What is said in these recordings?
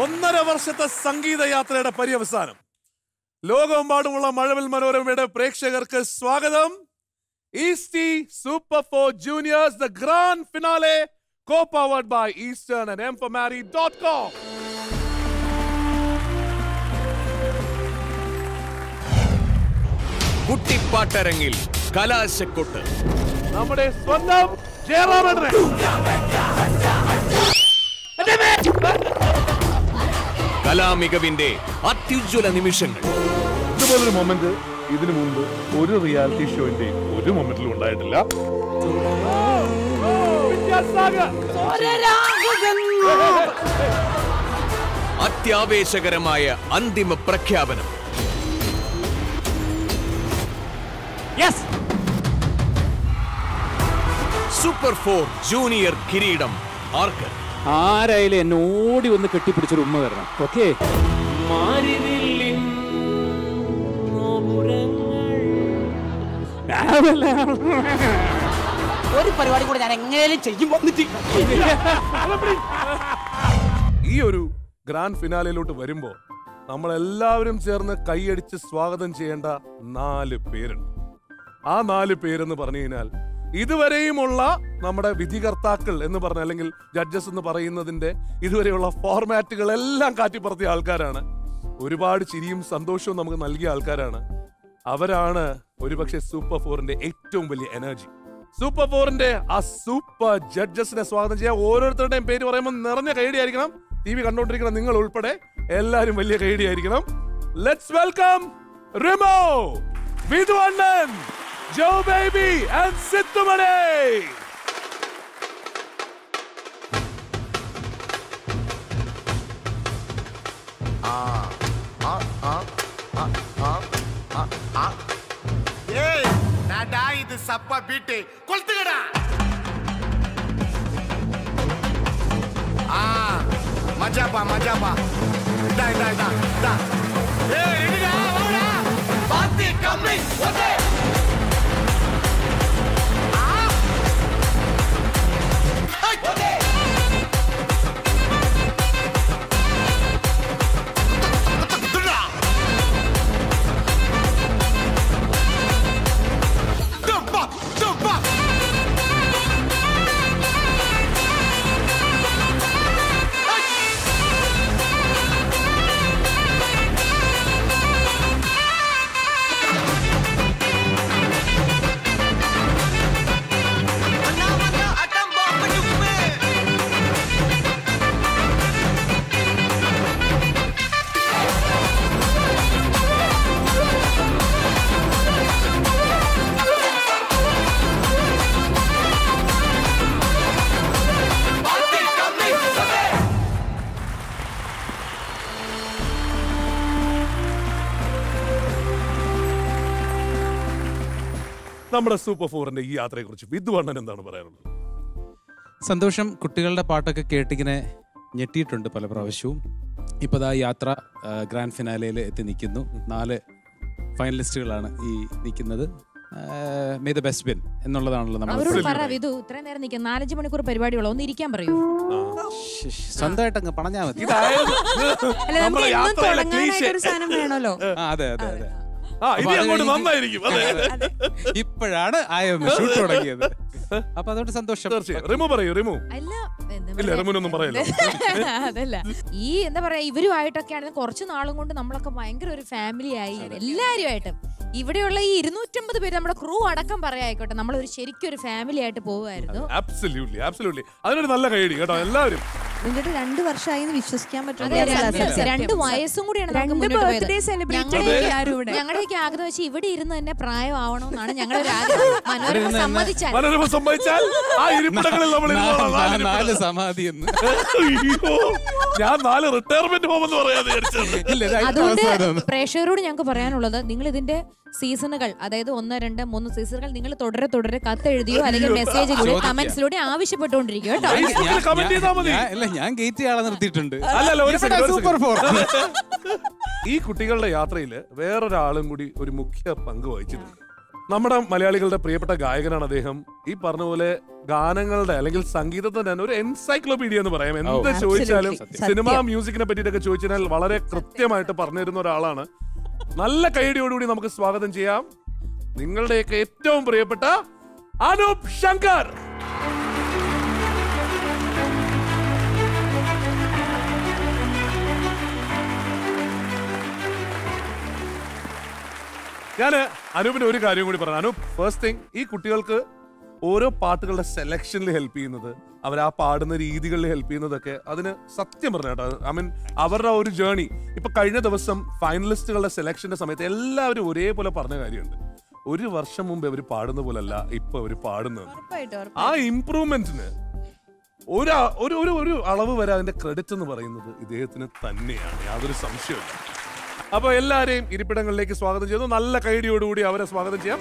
ഒന്നര വർഷത്തെ സംഗീത യാത്രയുടെ പര്യവസാനം ലോകമെമ്പാടുമുള്ള മഴവിൽ മനോരമയുടെ പ്രേക്ഷകർക്ക് സ്വാഗതം Eastea super four juniors the grand finale co powered by Eastern and M four marry dot com കുട്ടിപ്പാട്ടരങ്ങിൽ കലാശക്കൊട്ട് നമ്മുടെ സ്വന്തം ജയറാമേട്ടനെ കലാമികവിന്റെ അത്യുജ്വല നിമിഷങ്ങൾ ഇതുപോലൊരു മൊമെന്റ് ഇതിനു മുമ്പ് ഒരു റിയാലിറ്റി ഷോന്റെ ഒരു മൊമെന്റിലും ഉണ്ടായിട്ടില്ല അത്യാവേശകരമായ അന്തിമ പ്രഖ്യാപനം സൂപ്പർ ഫോർ ജൂനിയർ കിരീടം ആർക്ക് ആരായാലും എന്നെ ഓടി ഒന്ന് കെട്ടിപ്പിടിച്ചൊരു ഉമ്മ തരണം ഓക്കെ ഒരു പരിപാടി കൂടെ ഞാൻ എങ്ങനെയും ചെയ്യും വന്നിട്ട് ഈ ഒരു ഗ്രാൻഡ് ഫിനാലയിലോട്ട് വരുമ്പോ നമ്മൾ എല്ലാവരും ചേർന്ന് കൈയടിച്ച് സ്വാഗതം ചെയ്യേണ്ട നാല് പേരുണ്ട് ആ നാല് പേരെന്ന് പറഞ്ഞു കഴിഞ്ഞാൽ ഇതുവരെയുമുള്ള നമ്മുടെ വിധികർത്താക്കൾ എന്ന് പറഞ്ഞ അല്ലെങ്കിൽ ജഡ്ജസ് എന്ന് പറയുന്നതിന്റെ ഇതുവരെയുള്ള ഫോർമാറ്റുകൾ എല്ലാം കാറ്റിപ്പറത്തിയ ആൾക്കാരാണ് ഒരുപാട് ചിരിയും സന്തോഷവും നമുക്ക് നൽകിയ ആൾക്കാരാണ് അവരാണ് ഒരുപക്ഷെ സൂപ്പർ ഫോറിന്റെ ഏറ്റവും വലിയ എനർജി സൂപ്പർ ഫോറിന്റെ ആ സൂപ്പർ ജഡ്ജസിനെ സ്വാഗതം ചെയ്യാൻ ഓരോരുത്തരുടെയും പേര് പറയുമ്പോൾ നിറഞ്ഞ കൈഡിയായിരിക്കണം ടി വി കണ്ടോണ്ടിരിക്കണം നിങ്ങൾ ഉൾപ്പെടെ എല്ലാരും വലിയ കൈഡിയായിരിക്കണം ലെറ്റ്സ് വെൽക്കം റിമോ വിധു അണ്ണൻ ജോ ബേബി ആൻഡ് സിത്തുമണി ஏய் நாடா இது சப்பா பீட்டு கொளுத்துக்கடா ஆ மஜாப்பா மஜாப்பா இதா இதா இதா இதா ஏய் ரெடிடா வாடா பாத்தி கம்மி okay okay Dump up! Dump up! നമ്മുടെ സൂപ്പർ ഫോറിന്റെ ഈ യാത്രയെ കുറിച്ച് വിദ്വാണ്ണൻ എന്താണ് പറയാനുള്ളത് സന്തോഷം കുട്ടികളുടെ പാട്ടൊക്കെ കേട്ടിങ്ങനെ ഞെട്ടിയിട്ടുണ്ട് പല പ്രാവശ്യവും ഇപ്പോൾ ദാ യാത്ര ആ, ഗ്രാൻഡ് ഫിനാലയിൽ എത്തി നിൽക്കുന്നു നാല് ഫൈനലിസ്റ്റുകളാണ് ഈ നിൽക്കുന്നത് മേ ദ ബെസ്റ്റ് ബിൻ എന്നുള്ളതാണല്ലോ നമ്മൾ അവരോട് പറ വിധു ഇത്രയും നേരം നിൽക്കാം നാലഞ്ച് മണിക്കൂർ പരിപാടിയുള്ളൂ ഒന്ന് ഇരിക്കാൻ പറയൂ സ്വന്തമായിട്ട് അങ്ങ് പറഞ്ഞാൽ മതി അല്ല നമുക്ക് നമ്മുടെ എന്നും യാത്രയിലെ തുടങ്ങാനായിട്ട് ക്ലീശേ. ഒരു സാധനം വേണമല്ലോ ആ, അതെ അതെ അതെ ആ ഇനി അപ്പൊ അത് അങ്ങോട്ട് കഴിഞ്ഞ് നന്നായിരിക്കും അതെ ഇപ്പോഴാണ് ആയ ഷൂട്ട് തുടങ്ങിയത് അപ്പൊ അതുകൊണ്ട് സന്തോഷം തീർച്ചയായും റിമു പറയൂ റിമു അല്ല എന്താ ഇല്ല പറയാ? റിമുനൊന്നും പറയല്ലോ അതല്ല ഈ എന്താ പറയാ ഇവരുമായിട്ടൊക്കെ ആണെങ്കിൽ കുറച്ച് നാളും കൊണ്ട് നമ്മളൊക്കെ ഭയങ്കര ഒരു ഫാമിലി ആയി എല്ലാരുമായിട്ടും ഇവിടെയുള്ള ഈ ഇരുന്നൂറ്റമ്പത് പേര് നമ്മുടെ ക്രൂ അടക്കം പറയായിക്കോട്ടെ നമ്മൾ ഒരു ശരിക്കും ഒരു ഫാമിലി ആയിട്ട് പോവുമായിരുന്നു ആബ്സല്യൂട്ട്ലി ആബ്സല്യൂട്ട്ലി അതിനൊരു നല്ല കൈഡി കേട്ടോ എല്ലാവരും എന്നിട്ട് രണ്ട് വർഷമായി വിശ്വസിക്കാൻ അതെ, പറ്റുന്നില്ല സത്യം, സത്യം. രണ്ട് വയസ്സും കൂടിയാണ് നമുക്ക് രണ്ട് മുന്നോട്ട് പോയത്. ബർത്ത്ഡേ സെലിബ്രേറ്റ് ഞങ്ങളുടെ- ആരും ഇവിടെ ഞങ്ങളുടെയൊക്കെ ആഗ്രഹം വെച്ചാൽ ഇവിടെ ഇരുന്ന് തന്നെ പ്രായമാവണമെന്നാണ് ഞങ്ങളുടെ ഒരു ആഗ്രഹം മനോരമ ഇരുന്ന് തന്നെ- സമ്മതിച്ചാൽ മനോരമ സംഭവിച്ചാൽ ആ ഇരിപ്പിടങ്ങളിൽ നമ്മൾ ഇരുന്നോളാം. നാ- നാല് നാല് ഇരിപ്പിടം. സമാധി എന്ന് അയ്യോ, ഞാൻ നാല് റിട്ടയർമെന്റ് പോകുമെന്ന് പറയാതെ വിചാരിച്ചത് ഇല്ല ഇതായിട്ട് അതുകൊണ്ട് അവസാനം. പ്രേക്ഷകരോട് ഞങ്ങൾക്ക് പറയാനുള്ളത് നിങ്ങൾ ഇതിന്റെ സീസണുകൾ അതായത് ഒന്ന് രണ്ട് മൂന്ന് സീസണുകൾ നിങ്ങൾ തുടരെ തുടരെ കത്തെഴുതിയോ അല്ലെങ്കിൽ മെസ്സേജിലൂടെ ചോദിക്കുക. കമന്റ്സിലൂടെ ആവശ്യപ്പെട്ടുകൊണ്ടിരിക്കും കേട്ടോ ഞാൻ- ഞാൻ- comment ചെയ്താ മതി. ഞാൻ- അല്ല ഞാൻ ഗേറ്റ് ആളെ നിർത്തിയിട്ടുണ്ട് അല്ലല്ല ഒരു ഇവിടെ second, ഒരു സൂപ്പർ ഫോർ ഈ കുട്ടികളുടെ യാത്രയിൽ വേറൊരാളും കൂടി ഒരു മുഖ്യ പങ്ക് വഹിച്ചിട്ടുണ്ട് നമ്മുടെ മലയാളികളുടെ പ്രിയപ്പെട്ട ഗായകനാണ് അദ്ദേഹം ഈ പറഞ്ഞ പോലെ ഗാനങ്ങളുടെ അല്ലെങ്കിൽ സംഗീതത്തിന്റെ തന്നെ ഒരു എൻസൈക്ലോപീഡിയ എന്ന് പറയാം എന്ത് Absolutely. ചോദിച്ചാലും സത്യം. സിനിമ മ്യൂസിക്കിനെ പറ്റിയിട്ടൊക്കെ ചോദിച്ചാൽ വളരെ കൃത്യമായിട്ട് പറഞ്ഞു തരുന്ന ഒരാളാണ് നല്ല കൈയടിയോടുകൂടി നമുക്ക് സ്വാഗതം ചെയ്യാം നിങ്ങളുടെയൊക്കെ ഏറ്റവും പ്രിയപ്പെട്ട അനൂപ് ശങ്കർ ഞാൻ അനൂപിന് ഒരു കാര്യം കൂടി പറഞ്ഞു അനൂപ് ഫസ്റ്റ് തിങ് ഈ കുട്ടികൾക്ക് ഓരോ പാട്ടുകളുടെ സെലക്ഷനിൽ ഹെൽപ്പ് ചെയ്യുന്നത് അവർ ആ പാടുന്ന രീതികളിൽ ഹെൽപ്പ് ചെയ്യുന്നതൊക്കെ അതിന് സത്യം പറഞ്ഞു കേട്ടോ ഐ മീൻ അവരുടെ ആ ഒരു ജേണി ഇപ്പൊ കഴിഞ്ഞ ദിവസം ഫൈനലിസ്റ്റുകളുടെ സെലക്ഷന്റെ സമയത്ത് എല്ലാവരും ഒരേപോലെ പറഞ്ഞ കാര്യമുണ്ട് ഒരു വർഷം മുമ്പ് അവർ പാടുന്ന പോലല്ല ഇപ്പൊ അവർ പാടുന്നത് ഉറപ്പായിട്ടും ആ ഇംപ്രൂവ്മെന്റിന് ഒരു അ- ഒരു ഒരു ഒരു അളവ് വരെ അതിന്റെ ക്രെഡിറ്റ് എന്ന് പറയുന്നത് ഇദ്ദേഹത്തിന് തന്നെയാണ് യാതൊരു സംശയമില്ല അപ്പൊ എല്ലാരെയും ഇരിപ്പിടങ്ങളിലേക്ക് സ്വാഗതം ചെയ്തു നല്ല കൈഡിയോടുകൂടി അവരെ സ്വാഗതം ചെയ്യാം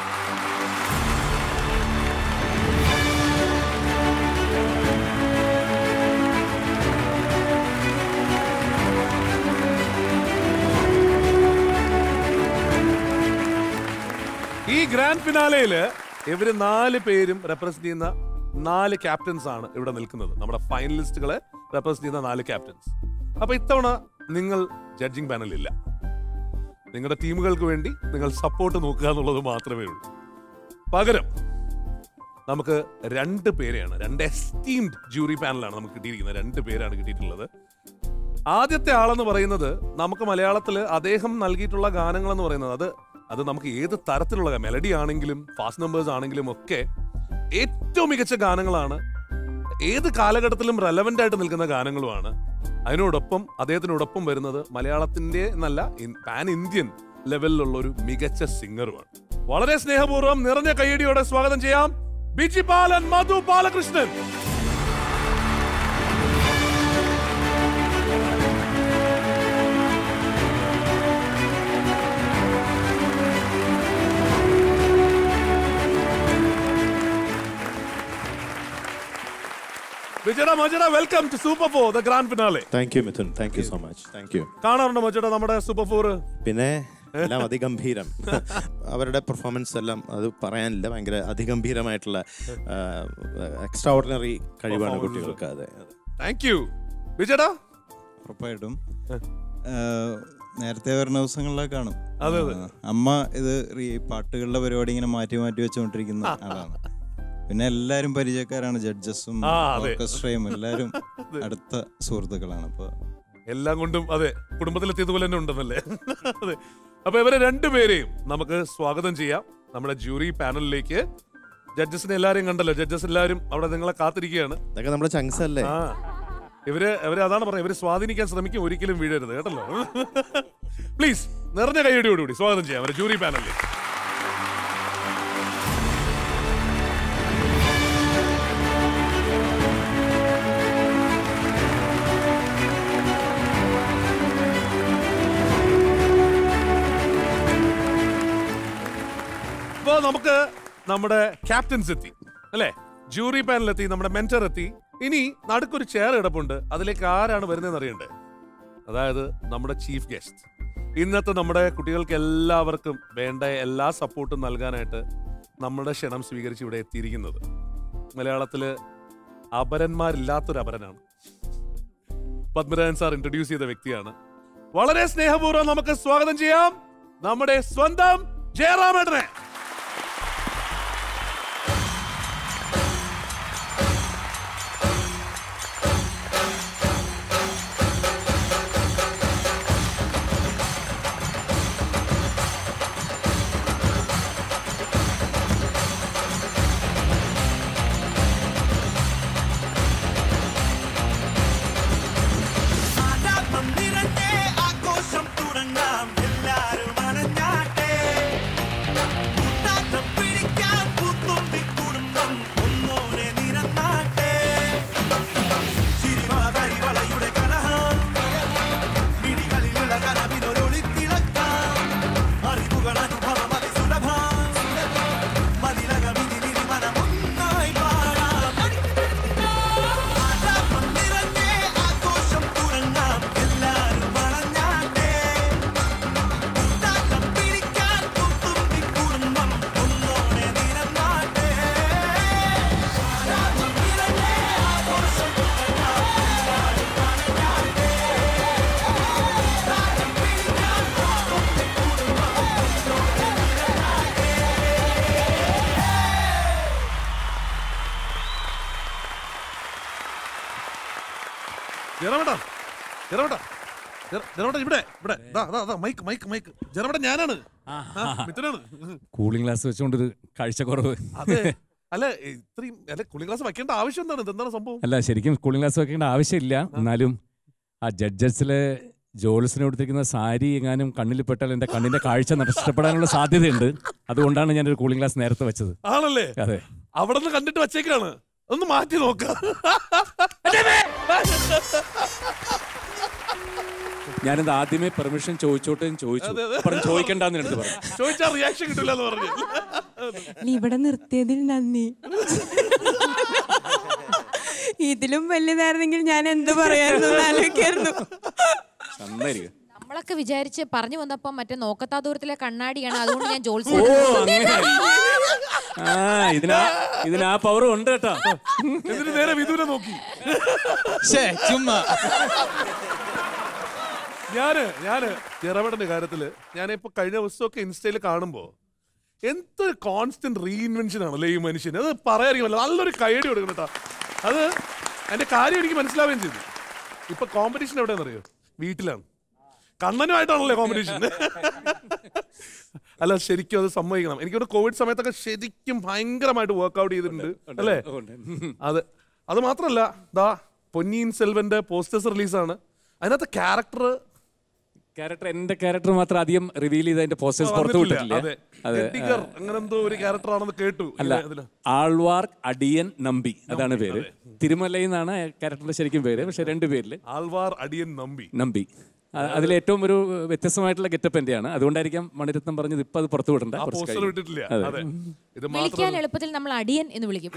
ഈ ഗ്രാൻഡ് ഫിനാലയില് ഇവര് നാല് പേരും റെപ്രസെന്റ് ചെയ്യുന്ന നാല് ക്യാപ്റ്റൻസ് ആണ് ഇവിടെ നിൽക്കുന്നത് നമ്മുടെ ഫൈനലിസ്റ്റുകളെ റെപ്രസെന്റ് ചെയ്യുന്ന നാല് ക്യാപ്റ്റൻസ് അപ്പൊ ഇത്തവണ നിങ്ങൾ ജഡ്ജിങ് പാനൽ ഇല്ല നിങ്ങളുടെ ടീമുകൾക്ക് വേണ്ടി നിങ്ങൾ സപ്പോർട്ട് നോക്കുക എന്നുള്ളത് മാത്രമേ ഉള്ളൂ പകരം നമുക്ക് രണ്ട് പേരെയാണ് രണ്ട് എസ്റ്റീംഡ് ജൂറി പാനലാണ് നമുക്ക് കിട്ടിയിരിക്കുന്നത് രണ്ട് പേരാണ് കിട്ടിയിട്ടുള്ളത് ആദ്യത്തെ ആളെന്ന് പറയുന്നത് നമുക്ക് മലയാളത്തിൽ അദ്ദേഹം നൽകിയിട്ടുള്ള ഗാനങ്ങൾ എന്ന് പറയുന്നത് അത് അത് നമുക്ക് ഏത് തരത്തിലുള്ള മെലഡി ആണെങ്കിലും ഫാസ്റ്റ് നമ്പേഴ്സ് ആണെങ്കിലും ഒക്കെ ഏറ്റവും മികച്ച ഗാനങ്ങളാണ് ഏത് കാലഘട്ടത്തിലും റെലവെന്റ് ആയിട്ട് നിൽക്കുന്ന ഗാനങ്ങളുമാണ് അതിനോടൊപ്പം അദ്ദേഹത്തിനോടൊപ്പം വരുന്നത് മലയാളത്തിന്റെ എന്നല്ല പാൻ ഇന്ത്യൻ ലെവലിലുള്ള ഒരു മികച്ച സിംഗറുമാണ് വളരെ സ്നേഹപൂർവ്വം നിറഞ്ഞ കൈയടിയോടെ സ്വാഗതം ചെയ്യാം ബിജി ബാലൻ മധു ബാലകൃഷ്ണൻ വിജയട മജട welcome to super four the grand finale thank you Mithun thank you so much thank you കാണാറുണ്ടോ മജട നമ്മുടെ സൂപ്പർ ഫോർ പിന്നെ എല്ലാം അതിഗംഭീരം അവരുടെ പെർഫോമൻസ് എല്ലാം അത് പറയാനില്ല ഭയങ്കര അതിഗംഭീരമായിട്ടുള്ള എക്സ്ട്രാ ഓർഡിനറി കഴിവാണ് Performance. കുട്ടികൾക്ക് അതെ അതെ. താങ്ക് യു വിജയടാ ഉറപ്പായിട്ടും ആഹ് നേരത്തെ വരുന്ന ദിവസങ്ങളിലൊക്കെ കാണും അതെ, അതെ. ആഹ് അമ്മ ഇത് ഈ പാട്ടുകളുടെ പരിപാടി ഇങ്ങനെ മാറ്റി മാറ്റി വെച്ചുകൊണ്ടിരിക്കുന്ന ആളാണ് പിന്നെ എല്ലാരും പരിചയക്കാരാണ് ജഡ്ജസും ആ, അതെ. ഓർക്കസ്ട്രയും എല്ലാരും അടുത്ത സുഹൃത്തുക്കളാണ് അപ്പൊ എല്ലാം കൊണ്ടും അതെ കുടുംബത്തിലെത്തിയതുപോലെ തന്നെ ഉണ്ടെന്നല്ലേ അതെ അപ്പൊ ഇവരെ രണ്ടുപേരെയും നമുക്ക് സ്വാഗതം ചെയ്യാം നമ്മുടെ ജൂറി പാനലിലേക്ക് ജഡ്ജസിനെ എല്ലാരെയും കണ്ടല്ലോ ജഡ്ജസ് എല്ലാവരും അവിടെ നിങ്ങളെ കാത്തിരിക്കുകയാണ് ഇതൊക്കെ നമ്മുടെ ചങ്സ് അല്ലേ ആ ഇവര് ഇവര് അതാണ് പറയുന്നത് ഇവര് സ്വാധീനിക്കാൻ ശ്രമിക്കും ഒരിക്കലും വീഴരുത് കേട്ടല്ലോ പ്ലീസ് നിറഞ്ഞ കൈയടിയോടുകൂടി സ്വാഗതം ചെയ്യാം അവരെ ജൂറി പാനലിലേക്ക് ഇപ്പോ നമുക്ക് നമ്മുടെ ക്യാപ്റ്റൻസ് എത്തി അല്ലേ ജൂറി പാനൽ എത്തി നമ്മുടെ മെന്റർ എത്തി ഇനി നടുക്കൊരു ചെയർ കിടപ്പുണ്ട് അതിലേക്ക് ആരാണ് വരുന്നതെന്ന് അറിയണ്ടേ അതായത് നമ്മുടെ ചീഫ് ഗസ്റ്റ് ഇന്നത്തെ നമ്മുടെ കുട്ടികൾക്ക് എല്ലാവർക്കും വേണ്ട എല്ലാ സപ്പോർട്ടും നൽകാനായിട്ട് നമ്മുടെ ക്ഷണം സ്വീകരിച്ച് ഇവിടെ എത്തിയിരിക്കുന്നത് മലയാളത്തില് അപരന്മാരില്ലാത്തൊരു അപരനാണ് പത്മരാജൻ സാർ ഇൻട്രൊഡ്യൂസ് ചെയ്ത വ്യക്തിയാണ് വളരെ സ്നേഹപൂർവ്വം നമുക്ക് സ്വാഗതം ചെയ്യാം നമ്മുടെ സ്വന്തം ജയറാമേട്ടനെ ആഘോഷം തുടങ്ങാം എല്ലാരും അണഞ്ഞാട്ടെ ജെറോമേട്ടാ ജെറോമേട്ടാ ജെറ- ജെറോമേട്ടാ ഇവിടെ ഇവിടെ ദാ, ദാ, ദാ, മൈക്ക് മൈക്ക് മൈക്ക് ജെറോമേട്ടാ ഞാനാണ് ആ, മിഥുനാണ് കൂളിംഗ് ഗ്ലാസ് വെച്ചുകൊണ്ടൊരു കാഴ്ചക്കുറവ് അതെ അല്ല ഇത്രയും അല്ല കുളി ക്ലാസ് വെക്കേണ്ട ആവശ്യം എന്താണ് ഇതെന്താണ് സംഭവം അല്ല ശരിക്കും കൂളിംഗ് ഗ്ലാസ് വെക്കേണ്ട ആവശ്യമില്ല എന്നാലും ആ ജഡ്ജസിലെ ജോൾസിന് കൊടുത്തിരിക്കുന്ന സാരി എങ്ങാനും കണ്ണിൽ പെട്ടാൽ എൻ്റെ കണ്ണിന്റെ കാഴ്ച നഷ്ടപ്പെടാനുള്ള സാധ്യതയുണ്ട് അതുകൊണ്ടാണ് ഞാനൊരു കൂളിംഗ് ഗ്ലാസ് നേരത്തെ വെച്ചത് ആണല്ലേ അതെ അവിടെ നിന്ന് കണ്ടിട്ട് വെച്ചേക്കാണ് ഒന്ന് മാറ്റി നോക്ക ഞാനിത് ആദ്യമേ പെർമിഷൻ ചോദിച്ചോട്ടെ എന്ന് ചോദിച്ചു അതെ, അതെ. പറഞ്ഞു ചോദിക്കണ്ടെന്ന് എടുത്ത് പറഞ്ഞു ചോദിച്ചാ റിയാക്ഷൻ കിട്ടില്ല എന്ന് പറഞ്ഞു നീ ഇവിടെ നിർത്തിയതിൽ നന്ദി ഇതിലും വലുതായിരുന്നെങ്കിൽ ഞാൻ എന്ത് പറയായിരുന്നു എന്ന് ആലോചിക്കായിരുന്നു നന്നായിരിക്കും നമ്മളൊക്കെ വിചാരിച്ച് പറഞ്ഞു വന്നപ്പോ മറ്റേ നോക്കത്താ ദൂരത്തിലെ കണ്ണാടിയാണ് അതുകൊണ്ട് ഞാൻ ഓ ജോത്സ്യം അങ്ങനെ ആ ഇതിനാ ഇതിനാ പവർ ഉണ്ട് കേട്ടോ എന്നിട്ട് നേരെ വിദൂരെ നോക്കി ചുമ്മാ ഞാന് ഞാന് ജെറമേട്ടന്റെ കാര്യത്തില് ഞാനിപ്പോ കഴിഞ്ഞ ദിവസമൊക്കെ ഇൻസ്റ്റയിൽ കാണുമ്പോ എന്തൊരു കോൺസ്റ്റന്റ് റീഇൻവെൻഷൻ ആണല്ലേ ഈ മനുഷ്യന് അത് പറയാറിയുമല്ലോ നല്ലൊരു കൈയടി കൊടുക്കണം കേട്ടോ അത് എന്റെ കാര്യം എനിക്ക് മനസ്സിലാവുകയും ചെയ്തു ഇപ്പൊ കോമ്പറ്റീഷൻ എവിടെയാണെന്നറിയോ വീട്ടിലാണ് കണ്ണനുമായിട്ടാണല്ലേ കോമ്പറ്റീഷൻ അല്ല ശരിക്കും അത് സമ്മതിക്കണം എനിക്കൊരു കോവിഡ് സമയത്തൊക്കെ ശരിക്കും ഭയങ്കരമായിട്ട് വർക്ക്ഔട്ട് ചെയ്തിട്ടുണ്ട് അല്ലേ അത് അത് മാത്രല്ല ദാ പൊന്നിയിൻ സെൽവന്റെ പോസ്റ്റേഴ്സ് റിലീസാണ് അതിനകത്ത് ക്യാരക്ടർ ക്യാരക്ടർ എന്റെ ക്യാരക്ടർ മാത്രം അധികം റിവീൽ ചെയ്ത് അതിന്റെ പോസ്റ്റേഴ്സ് പുറത്തു വിട്ടിട്ടില്ല അതെ അതെ എഡിഗർ അങ്ങനെ എന്തോ ഒരു ക്യാരക്ടർ ആണെന്ന് കേട്ടു അല്ല ഇതില്. ആൾവാർ അടിയൻ നമ്പി അതാണ് പേര് തിരുമലയിൽ നിന്നാണ് ക്യാരക്ടറിന്റെ ശരിക്കും പേര് പക്ഷെ രണ്ട് പേരില് ആൾവാർ അടിയൻ നമ്പി നമ്പി അ- അതിൽ ഏറ്റവും ഒരു വ്യത്യസ്തമായിട്ടുള്ള ഗെറ്റപ്പ് എന്റെയാണ് അതുകൊണ്ടായിരിക്കാം മണിരത്നം പറഞ്ഞത് ഇപ്പൊ അത് പുറത്തു വിടണ്ട ആ കുറച്ച് പോസ്റ്റർ കഴിഞ്ഞ്. വിട്ടിട്ടില്ല അതെ. അതെ ഇത് വിളിക്കാൻ മാത്രമല്ല എളുപ്പത്തിൽ നമ്മൾ അടിയൻ എന്ന് വിളിക്കും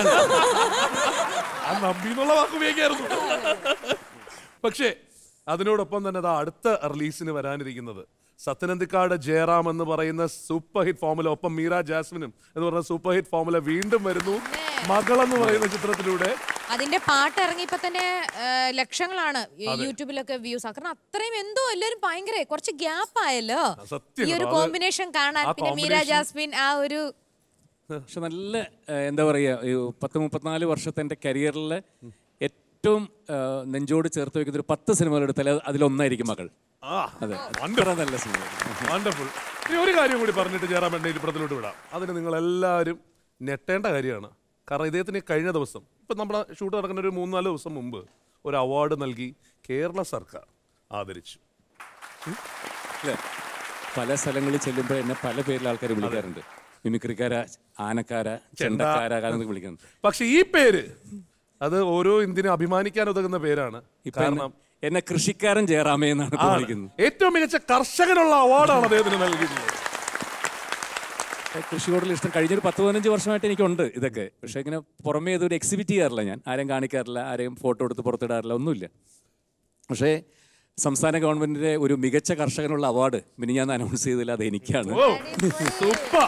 ആ നമ്പി എന്നുള്ള വാക്ക് ഉപയോഗിക്കായിരുന്നു പക്ഷേ അതിനോടൊപ്പം തന്നെ ദാ അടുത്ത റിലീസിന് വരാനിരിക്കുന്നത് സത്യനന്ദിക്കാട് ജയറാം എന്ന് പറയുന്ന സൂപ്പർ ഹിറ്റ് ഫോമുല ഒപ്പം മീര ജാസ്മിനും എന്ന് പറയുന്ന സൂപ്പർ ഹിറ്റ് ഫോമുല വീണ്ടും വരുന്നു മകൾ എന്ന് പറയുന്ന ചിത്രത്തിലൂടെ അതിന്റെ പാട്ട് ഇറങ്ങിയപ്പോ തന്നെ ആ, ലക്ഷങ്ങളാണ് ഈ യൂട്യൂബിലൊക്കെ വ്യൂസ് കാരണം അത്രയും എന്തോ എല്ലാരും ഭയങ്കര കുറച്ച് ഗ്യാപ്പ് ആയല്ലോ സത്യം ഈ ഒരു കേട്ടോ, അത് കോമ്പിനേഷൻ കാണാൻ ആ പിന്നെ മീര combination- ജാസ്മിൻ ആ ഒരു പക്ഷെ നല്ല ഏഹ്, എന്താ പറയുക ഈ പത്ത് മുപ്പത്തിനാല് വർഷത്തെ എൻ്റെ കരിയറിലെ ഏറ്റവും ഏഹ്, നെഞ്ചോട് ചേർത്ത് വെക്കുന്ന ഒരു പത്ത് സിനിമകൾ എടുത്താൽ അത് അതിലൊന്നായിരിക്കും മകൾ ആ അതെ wonderful. അത്ര നല്ല സിനിമ വണ്ടർഫുൾ ഇനി ഒരു കാര്യം കൂടി പറഞ്ഞിട്ട് ജയറാം എന്നെ ഇരിപ്പുറത്തിലോട്ട് വിടാം അതിന് നിങ്ങൾ എല്ലാവരും ഞെട്ടേണ്ട കാര്യമാണ് കാരണം ഇദ്ദേഹത്തിന് കഴിഞ്ഞ ദിവസം ഇപ്പം നമ്മുടെ ഷൂട്ട് നടക്കുന്ന ഒരു മൂന്നാല് ദിവസം മുമ്പ് ഒരു അവാർഡ് നൽകി കേരള സർക്കാർ ആദരിച്ചു അല്ലേ പല സ്ഥലങ്ങളിൽ ചെല്ലുമ്പോൾ എന്നെ പല പേരിൽ ആൾക്കാർ വിളിക്കാറുണ്ട് മിമിക്രിക്കാര ആനക്കാര ചെണ്ടക്കാര എന്നൊക്കെ വിളിക്കുന്നുണ്ട് പക്ഷെ ഈ പേര് അത് ഓരോ ഇന്ത്യനും അഭിമാനിക്കാൻ ഉതകുന്ന പേരാണ് ഇപ്പൊ എന്നെ- കാരണം എന്നെ കൃഷിക്കാരൻ ജയറാമേ എന്നാണ് ഇപ്പൊ ആണ്. വിളിക്കുന്നത് ഏറ്റവും മികച്ച കർഷകനുള്ള അവാർഡാണ് അദ്ദേഹത്തിന് നൽകിയിട്ടുള്ളത് കൃഷിയോടുള്ള ഇഷ്ടം കഴിഞ്ഞൊരു പത്ത് പതിനഞ്ച് വർഷമായിട്ട് എനിക്കുണ്ട് ഇതൊക്കെ പക്ഷേ ഇങ്ങനെ പുറമേ ഇതൊരു എക്സിബിറ്റ് ചെയ്യാറില്ല ഞാൻ ആരെയും കാണിക്കാറില്ല ആരെയും ഫോട്ടോ എടുത്ത് പുറത്തിടാറില്ല ഒന്നുമില്ല പക്ഷേ സംസ്ഥാന ഗവൺമെന്റിന്റെ ഒരു മികച്ച കർഷകനുള്ള അവാർഡ് പിന്നെ ഞാൻ അനൗൺസ് ചെയ്തില്ല അത് എനിക്കാണ് ഓ സൂപ്പർ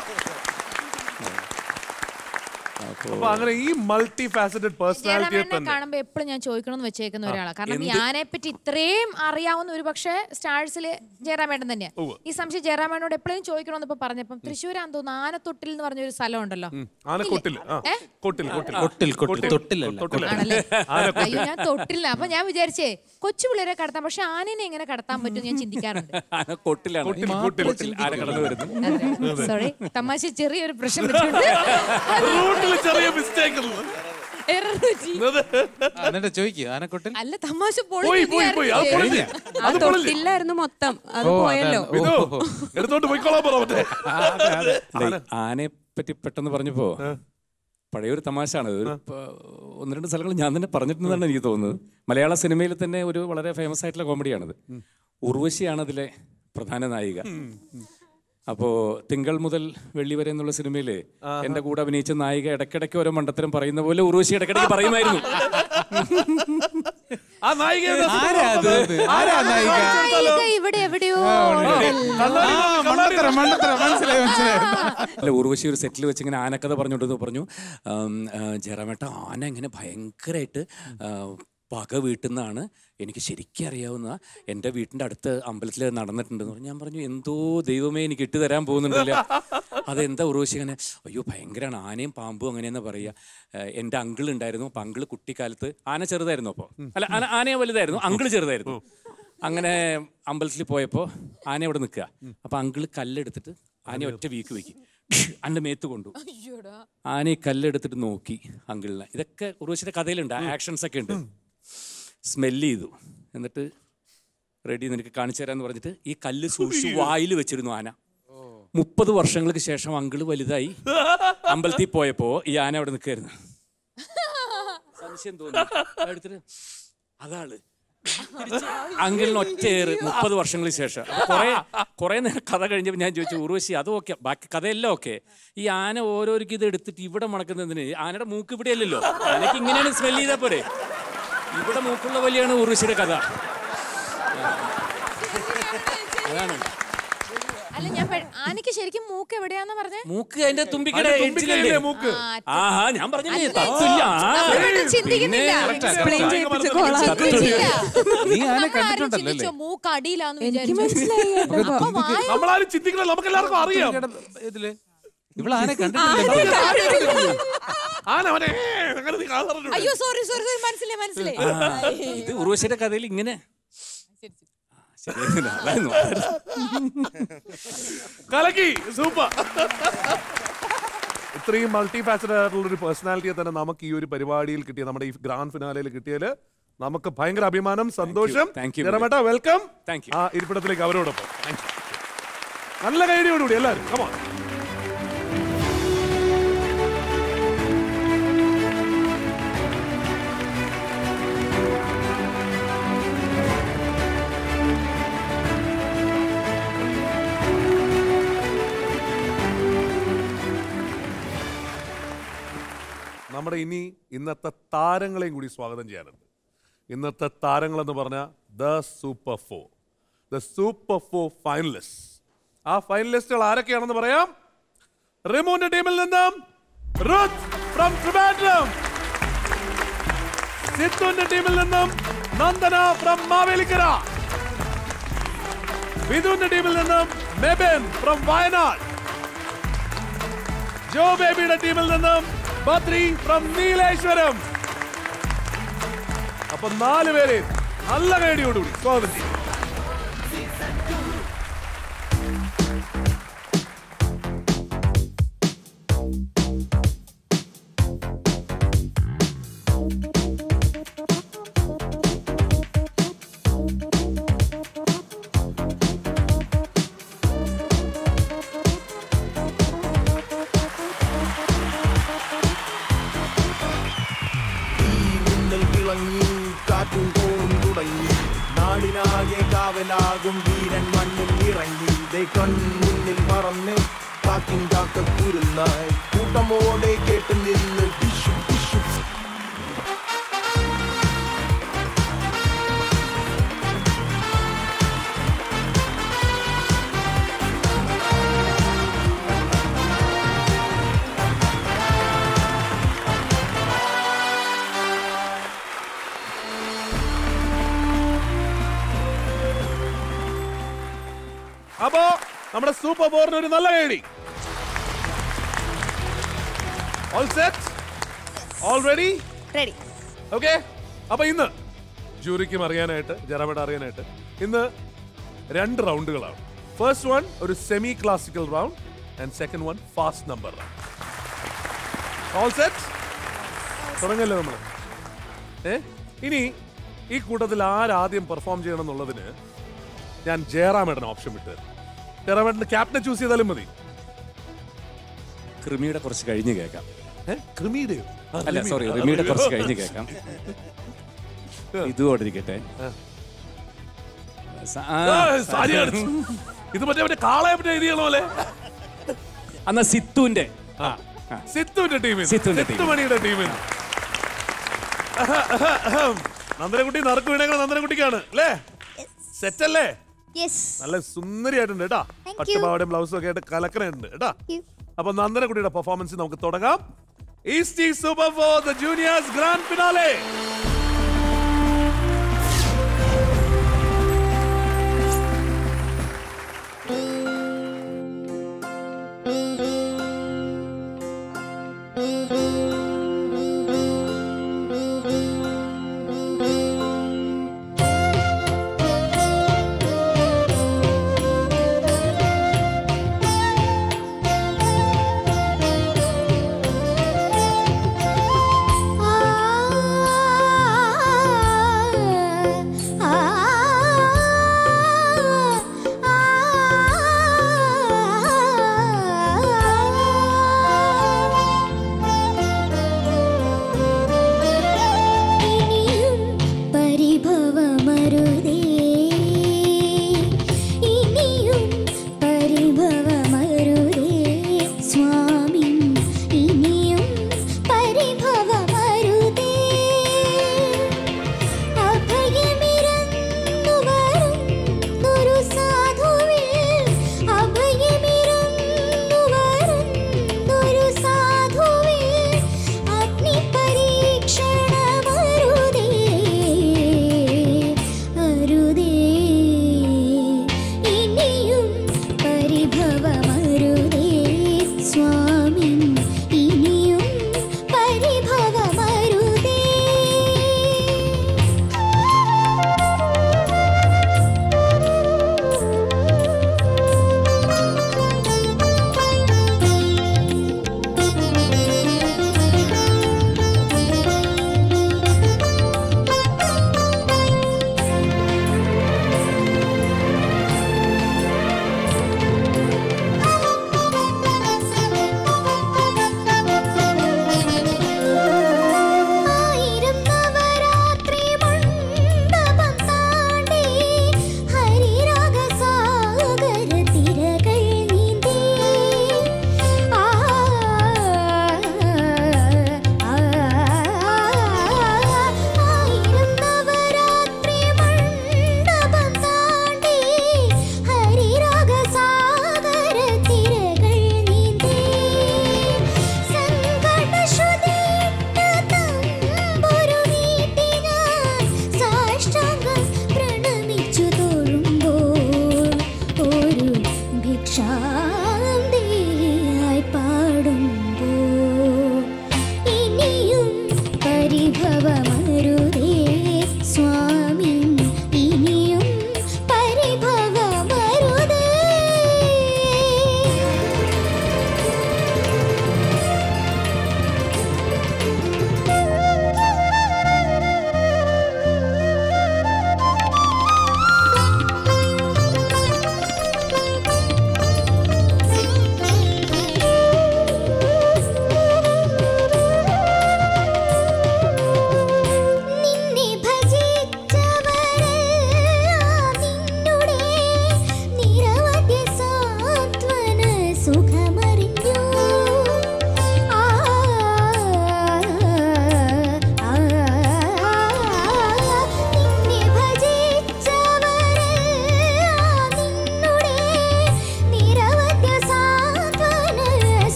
അപ്പൊ അങ്ങനെ ഈ മൾട്ടി ഫാസറ്റഡ് പേഴ്സണാലിറ്റിയെ ജയറാമേണ്ണനെ തന്നെ കാണുമ്പോ എപ്പോഴും ഞാൻ ചോദിക്കണമെന്ന് വെച്ചേക്കുന്ന ഒരാളാണ് കാരണം എന്ത്? ഞാനെ പറ്റി ഇത്രയും അറിയാവുന്ന ഒരു പക്ഷേ സ്റ്റാഴ്സില് ജയറാമേട്ടൻ തന്നെയാ ഉവ്വ്. ഈ സംശയം ജയറാമേട്ടനോട് എപ്പോഴും ചോദിക്കണമെന്ന് ഇപ്പൊ പറഞ്ഞപ്പം തൃശ്ശൂരാന്ന് തോന്നുന്നു ആനത്തൊട്ടിൽ എന്ന് പറഞ്ഞ ഒരു സ്ഥലം ഉണ്ടല്ലോ ആനക്കൊട്ടിൽ ആ ഏ? കൊട്ടിൽ കൊട്ടിൽ കൊട്ടിൽ, കൊട്ടിൽ, തൊട്ടിലല്ല, തൊട്ടിൽ. ആണല്ലേ ആനക്കൊട്ടിൽ. അയ്യോ ഞാൻ തൊട്ടില്ല അപ്പൊ ഞാൻ വിചാരിച്ചേ കൊച്ചു പിള്ളേരെ കടത്താം പക്ഷെ ആനനെ എങ്ങനെ കടത്താൻ പറ്റും ഞാൻ ചിന്തിക്കാറുണ്ട് ആന കൊട്ടിലാണ് കൊട്ടിൽ, ഈ കൊട്ടിൽ. കൊട്ടിൽ ആന കടന്നു വരുന്നു സോറി തമാശ ചെറിയൊരു പ്രശ്നം പറ്റിയിട്ടുണ്ട്. റൂട്ടിൽ ചെറിയ മിസ്റ്റേക്ക് Error പറ്റി. എന്നിട്ട് ചോദിക്കുക ആനക്കൊട്ടിൽ അല്ല തമാശ പോയി പോയി പോയി അത് പൊളിഞ്ഞ്. ആ അത് പൊളിഞ്ഞ്. തൊട്ടില്ലായിരുന്നു മൊത്തം അത് ഓ, പോയല്ലോ അതാണ്. വിനു, ഓ, ഓ, ഓ. എടുത്തോണ്ട് പോയിക്കോളാൻ പറ മറ്റേ ദേ, ആനയെ പറ്റി പെട്ടെന്ന് പറഞ്ഞപ്പോ പഴയൊരു തമാശയാണ് ഒരു പ- ഒന്ന് രണ്ട് സ്ഥലങ്ങൾ ഞാൻ തന്നെ പറഞ്ഞിട്ടുണ്ടെന്നാണ് എനിക്ക് തോന്നുന്നത് മലയാള സിനിമയിൽ തന്നെ ഒരു വളരെ ഫേമസ് ആയിട്ടുള്ള കോമഡിയാണത് ഉർവശിയാണ് അതിലെ പ്രധാന നായിക അപ്പോ തിങ്കൾ മുതൽ വെള്ളി വരെ എന്നുള്ള സിനിമയില് എന്റെ കൂടെ അഭിനയിച്ച നായിക ഇടയ്ക്കിടയ്ക്ക് ഓരോ മണ്ടത്തരം പറയുന്ന പോലെ ഉർവശി ഇടയ്ക്കിടയ്ക്ക് പറയുമായിരുന്നു ആ നായിക ആരാ അത്? ആരാ നായിക? നായിക ഇവിടെ എവിടെയോ ഉണ്ടല്ലോ. ആ, മണ്ടത്തരം, മണ്ടത്തരം. മനസ്സിലായി മനസ്സിലായി അല്ല ഉർവശി ഒരു സെറ്റിൽ വെച്ച് ഇങ്ങനെ ആനക്കഥ പറഞ്ഞുകൊണ്ട് പറഞ്ഞു ആം, ആ, ജയറാമേട്ട ആന ഇങ്ങനെ ഭയങ്കരമായിട്ട് ആ, പക വീട്ടിൽ നിന്നാണ് എനിക്ക് ശരിക്കും അറിയാവുന്ന എൻ്റെ വീട്ടിൻ്റെ അടുത്ത് അമ്പലത്തിൽ നടന്നിട്ടുണ്ടെന്ന് പറഞ്ഞു ഞാൻ പറഞ്ഞു എന്തോ ദൈവമേ എനിക്ക് ഇട്ട് തരാൻ പോകുന്നുണ്ടല്ലോ അതെന്താ ഉറവശി ഇങ്ങനെ അയ്യോ ഭയങ്കരമാണ് ആനയും പാമ്പും അങ്ങനെയെന്നാ പറയുക ഏഹ് എൻ്റെ അങ്കിൾ ഉണ്ടായിരുന്നു അപ്പം അങ്കിള് കുട്ടിക്കാലത്ത് ആന ചെറുതായിരുന്നു അപ്പോൾ അല്ല ആന ആനയെ വലുതായിരുന്നു അങ്കിള് ചെറുതായിരുന്നു അങ്ങനെ അമ്പലത്തിൽ പോയപ്പോൾ ആന അവിടെ നിൽക്കുക അപ്പം അങ്കിള് കല്ലെടുത്തിട്ട് ആനയെ ഒറ്റ വീക്ക് വെക്കും എൻ്റെ മേത്ത് കൊണ്ടു ആന ഈ കല്ലെടുത്തിട്ട് നോക്കി അങ്കിളിനെ ഇതൊക്കെ ഉറവശിയുടെ കഥയിലുണ്ട് ആക്ഷൻസ് ഒക്കെ ഉണ്ട് സ്മെല്ല് ചെയ്തു എന്നിട്ട് റെഡി നിനക്ക് കാണിച്ചു തരാന്ന് പറഞ്ഞിട്ട് ഈ കല്ല് സൂക്ഷിച്ച് വായിൽ വെച്ചിരുന്നു ആന മുപ്പത് വർഷങ്ങൾക്ക് ശേഷം അങ്കിള് വലുതായി അമ്പലത്തിൽ പോയപ്പോ ഈ ആന അവിടെ നിൽക്കായിരുന്നു സംശയം തോന്നി എടുത്തിട്ട് അതാണ് അങ്കിളിന് ഒറ്റയേറ് മുപ്പത് വർഷങ്ങൾക്ക് ശേഷം കുറെ കുറെ നേരം കഥ കഴിഞ്ഞപ്പോൾ ഞാൻ ചോദിച്ചു ഉർവശി അത് ഓക്കെ ബാക്കി കഥയെല്ലാം ഓക്കെ ഈ ആന ഓരോരുക്കും ഇത് എടുത്തിട്ട് ഇവിടെ മണക്കുന്നതിന് ആനയുടെ മൂക്ക് ഇവിടെ അല്ലല്ലോ ആനയ്ക്ക് ഇങ്ങനെയാണ് സ്മെല് ചെയ്താൽ പോരെ ഇവിടെ മൂക്കുള്ള വലിയാണ് ഉർവശിയുടെ കഥ അതാണ് അല്ല ഞാൻ പെ- ആനയ്ക്ക് ശരിക്കും മൂക്ക് എവിടെയാന്ന് പറഞ്ഞേ മൂക്ക് അതിന്റെ തുമ്പിക്കടെ അതിന്റെ തുമ്പിക്കൈയിലെ എഡ്ജിലല്ലേ? മൂക്ക്. ആഹാ ഞാൻ പറഞ്ഞില്ലേ അല്ല, തപ്പില്ല ആ. നമ്മളൊന്നും ചിന്തിക്കുന്നില്ല. പിന്നെ Explain ചെയ്യിപ്പിച്ച് ചിന്തിച്ചില്ല. നീ ആനെ നമ്മളാരും കണ്ടിട്ടുണ്ടല്ലോ ചിന്തിച്ചോ മൂക്ക് അടിയിലാന്ന് എനിക്ക് വിചാരിച്ചു മനസ്സിലായി കേട്ടോ. അപ്പൊ വായ നമ്മളാരും ചിന്തിക്കണം നമുക്ക് എല്ലാവർക്കും അറിയാം ഇതില് ഇവള് ആനെ കണ്ടിട്ടില്ല ആന അവനെ അങ്ങനെ നീ കാണാറുണ്ട് അയ്യോ സോറി സോറി സോറി മനസ്സിലായി മനസ്സിലായി ഇത് ഉർവശിയുടെ കഥയിൽ ഇങ്ങനെ ആ, ശരിയായിരുന്നു. അതായിരുന്നു. കലക്കി സൂപ്പർ ഇത്രയും മൾട്ടി ഫാസറ്റഡ് ആയിട്ടുള്ള ഒരു പേഴ്സണാലിറ്റിയെ തന്നെ നമുക്ക് ഈ ഒരു പരിപാടിയിൽ കിട്ടിയ നമ്മുടെ ഈ ഗ്രാൻഡ് ഫിനാലയിൽ കിട്ടിയാല് നമുക്ക് ഭയങ്കര അഭിമാനം സന്തോഷം Thank you. ജെറമേട്ട വെൽക്കം Thank you. ആ ഇരിപ്പിടത്തിലേക്ക് അവരോടൊപ്പം Thank you. നല്ല കൈഡിയോടുകൂടി എല്ലാവരും കമോൺ നമ്മുടെ ഇനി ഇന്നത്തെ താരങ്ങളെയും കൂടി സ്വാഗതം ചെയ്യാനുണ്ട് ഇന്നത്തെ താരങ്ങൾ എന്ന് പറഞ്ഞാൽ the super four the super four finalist ആ ഫൈനലിസ്റ്റുകൾ ആരൊക്കെയാണെന്ന് പറയാം റിമോന്റെ ടീമിൽ നിന്നും റുത്ത് ഫ്രം ട്രിവാൻഡ്രം സിത്തുന്റെ ടീമിൽ നിന്നും നന്ദന ഫ്രം മാവേലിക്കര വിധുവിന്റെ ടീമിൽ നിന്നും മെബൻ ഫ്രം വയനാട് ജോ ബേബിയുടെ ടീമിൽ നിന്നും ബദ്രി ഫ്രം നീലേശ്വരം അപ്പൊ നാല് പേരെ നല്ല കൈഡിയോടുകൂടി സ്വാഗതം ചെയ്യും മിന്നൽ തിളങ്ങി കാറ്റും കോളും തുടങ്ങി നാടിനാകെ കാവലാകും വീരൻ മണ്ണിൽ ഇറങ്ങി ദേ കൺമുന്നിൽ പറന്ന് കാക്കിൻ കാക്ക കുരുന്നായി കൂട്ടമോടെ കേട്ട് നിന്ന് ടിഷു ടിഷു അപ്പോ നമ്മുടെ സൂപ്പർ ബോറിന് ഒരു നല്ല കൈഡി all set all ready ready okay അപ്പൊ ഇന്ന് ജൂറിക്കും അറിയാനായിട്ട് ജറാമേട്ട അറിയാനായിട്ട് ഇന്ന് രണ്ട് റൗണ്ടുകളാണ് ഫസ്റ്റ് വൺ ഒരു semi classical round and second one fast number all set തുടങ്ങല്ലോ നമ്മൾ ഏ ഇനി ഈ കൂട്ടത്തിൽ ആരാദ്യം പെർഫോം ചെയ്യണം എന്നുള്ളതിന് ഞാൻ ജയറാമേട്ടന് ഓപ്ഷൻ വിട്ടു ജയറാമേട്ടന് ക്യാപ്റ്റനെ ചൂസ് ചെയ്താലും മതി കൃമിയുടെ കുറച്ച് കഴിഞ്ഞ് കേൾക്കാം ക്രിമിയുടെയോ ആ, അല്ല റിമി. സോറി ആ, റിമിയുടെ റിമി. കുറച്ച് കഴിഞ്ഞ് കേൾക്കാം ഇതുകൊണ്ടിരിക്കട്ടെ സ- ആ, ആ, സാരി കാണിച്ചു. ഇത് മറ്റേ മറ്റേ കാളയെ പറ്റി എഴുതിയ പോലെ എന്നാ സിത്തുവിന്റെ സിത്തുവിന്റെ ടീമിൽ സിത്തുവിന്റെ team. സിത്തുമണിയുടെ ടീമിൽ നന്ദനക്കുട്ടി നറുക്ക് വീണേക്കണ നന്ദനക്കുട്ടിക്കാണ് അല്ലേ സെറ്റ് അല്ലേ യെസ് നല്ല സുന്ദരിയായിട്ടുണ്ട് കേട്ടാ you. പട്ടുപാവടയും ബ്ലൗസും ഒക്കെ ആയിട്ട് കലക്കനുണ്ട് കേട്ടാ അപ്പൊ നന്ദനക്കുട്ടിയുടെ പെർഫോമൻസ് നമുക്ക് തുടങ്ങാം east super four the juniors grand finale ആ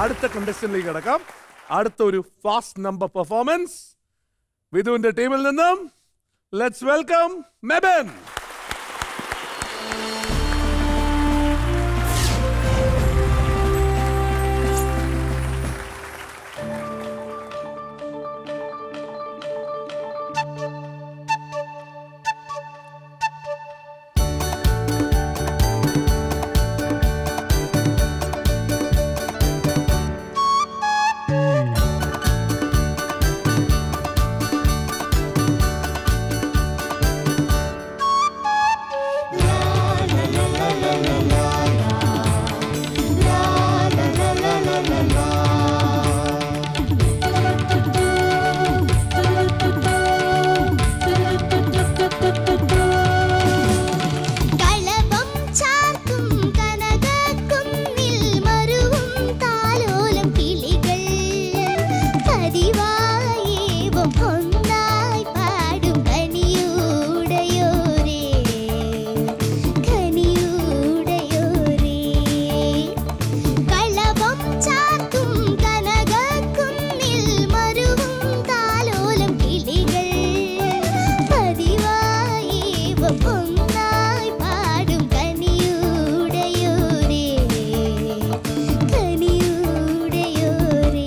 അടുത്ത കണ്ടസ്റ്റന്റിലേക്ക് കിടക്കാം അടുത്ത ഒരു ഫാസ്റ്റ് നമ്പർ പെർഫോമൻസ് വിധുവിന്റെ ടീമിൽ നിന്നും ലെറ്റ്സ് വെൽക്കം മെബൻ കളഭം ചാർത്തും കനകക്കുന്നിൽ മരുവും താലോലം കിളികൾ പതിവായേവും ഒന്നായി പാടും കനിയൂടയോരേ കനിയൂടയോരേ കളഭം ചാർത്തും കനകക്കുന്നിൽ മരുവും താലോലം കിളികൾ പതിവായേവും ഒന്നായി പാടും കനിയൂടയോരേ കനിയൂടയോരേ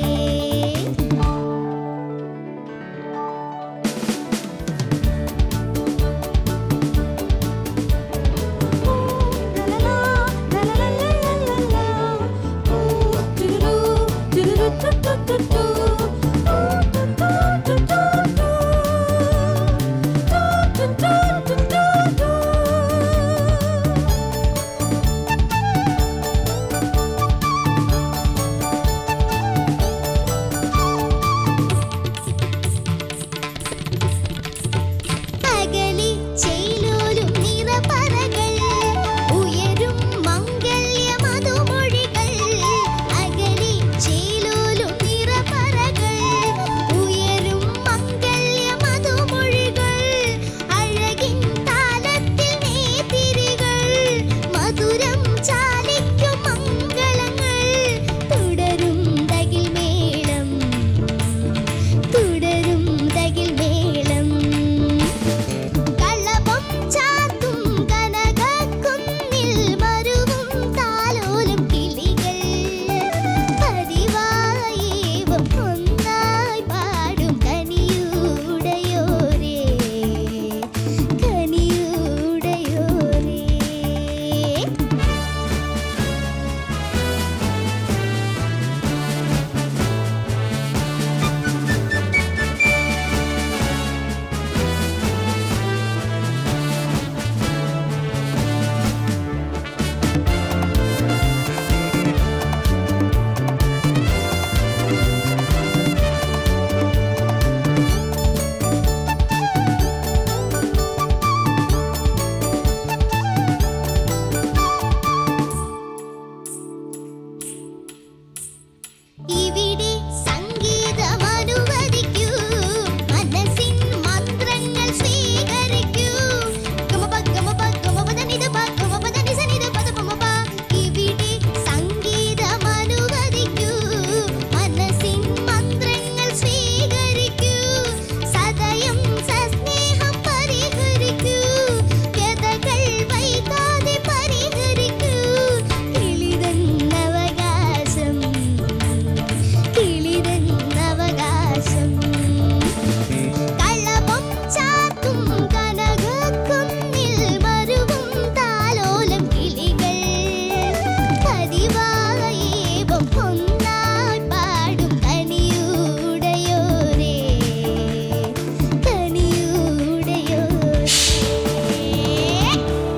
അകലി ചേലോലും നിറപറകൾ ഉയരും മംഗല്യമധുമൊഴികൾ അകലി ചേലോലും നിറപറകൾ ഉയരും മംഗല്യമധുമൊഴികൾ അഴകിൻ താലത്തിൽ നേതിരികൾ മധുരം ചാലിക്കും മംഗളങ്ങൾ തുടരും തകിൽ മേളം തുടരും തകിൽ മേളം കളഭം ചാർത്തും കനകക്കുന്നിൽ മരുവും താലോലം കിളികൾ പതിവായേവും ഒന്നായി പാടും കനിയൂടയോരേ കനിയൂടയോരേ ഇവിടെ സംഗീതം അനുവദിക്കൂ മനസ്സിൻ മന്ത്രങ്ങൾ സ്വീകരിക്കൂ ഗമപ ഗമപ ഗമപദനിദ പ ഗമപദനി സനിദ പദ പമപ ഇവിടെ സംഗീതം അനുവദിക്കൂ മനസ്സിൻ മന്ത്രങ്ങൾ സ്വീകരിക്കൂ സദയം സസ്നേഹം പരിഹരിക്കൂ വ്യതകൾ വൈകാതെ പരിഹരിക്കൂ കിളിതന്നവകാശം കിളിരന്നവകാശം കളഭം ചാത്തും കനകക്കുന്നിൽ മരുവും താലോലം കിളികൾ പതിവായേവും ഒന്നായി പാടും കനിയൂടയോരേ കനിയൂടയോരേ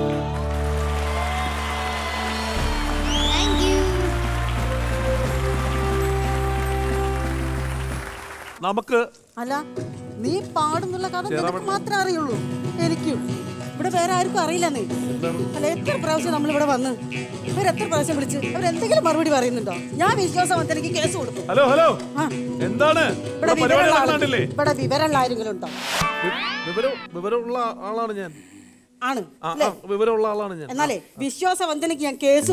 താങ്ക് യു നമുക്ക് അല്ല നീ പാടുന്നുള്ള കഥ ചേരാൻ നിനക്ക് മാത്രമേ അറിയുള്ളൂ എനിക്കും ഇവിടെ വേറെ ആർക്കും അറിയില്ലെന്നേ അല്ല എത്ര പ്രാവശ്യം നമ്മൾ ഇവിടെ വന്ന് ഇവർ എത്ര പ്രാവശ്യം വിളിച്ച് അവർ എന്തെങ്കിലും മറുപടി പറയുന്നുണ്ടോ ഞാൻ വിശ്വാസവന്തനിക്ക് കേസ് കൊടുക്കും ഹലോ ഹലോ ആ. എന്താണ് ഇവിടെ ഇവിടെ പരിപാടി വിവരമുള്ള നടക്കണ്ടില്ലേ ആള്- ഇവിടെ വിവരമുള്ള ആരെങ്കിലും ഉണ്ടോ വിവരം വിവരമുള്ള ആളാണ് ഞാൻ ആണ് ആ, ആ, വിവരമുള്ള ആളാണ് ഞാൻ എന്നാലേ വിശ്വാസവന്തനിക്ക് ഞാൻ കേസ് കൊടുക്കും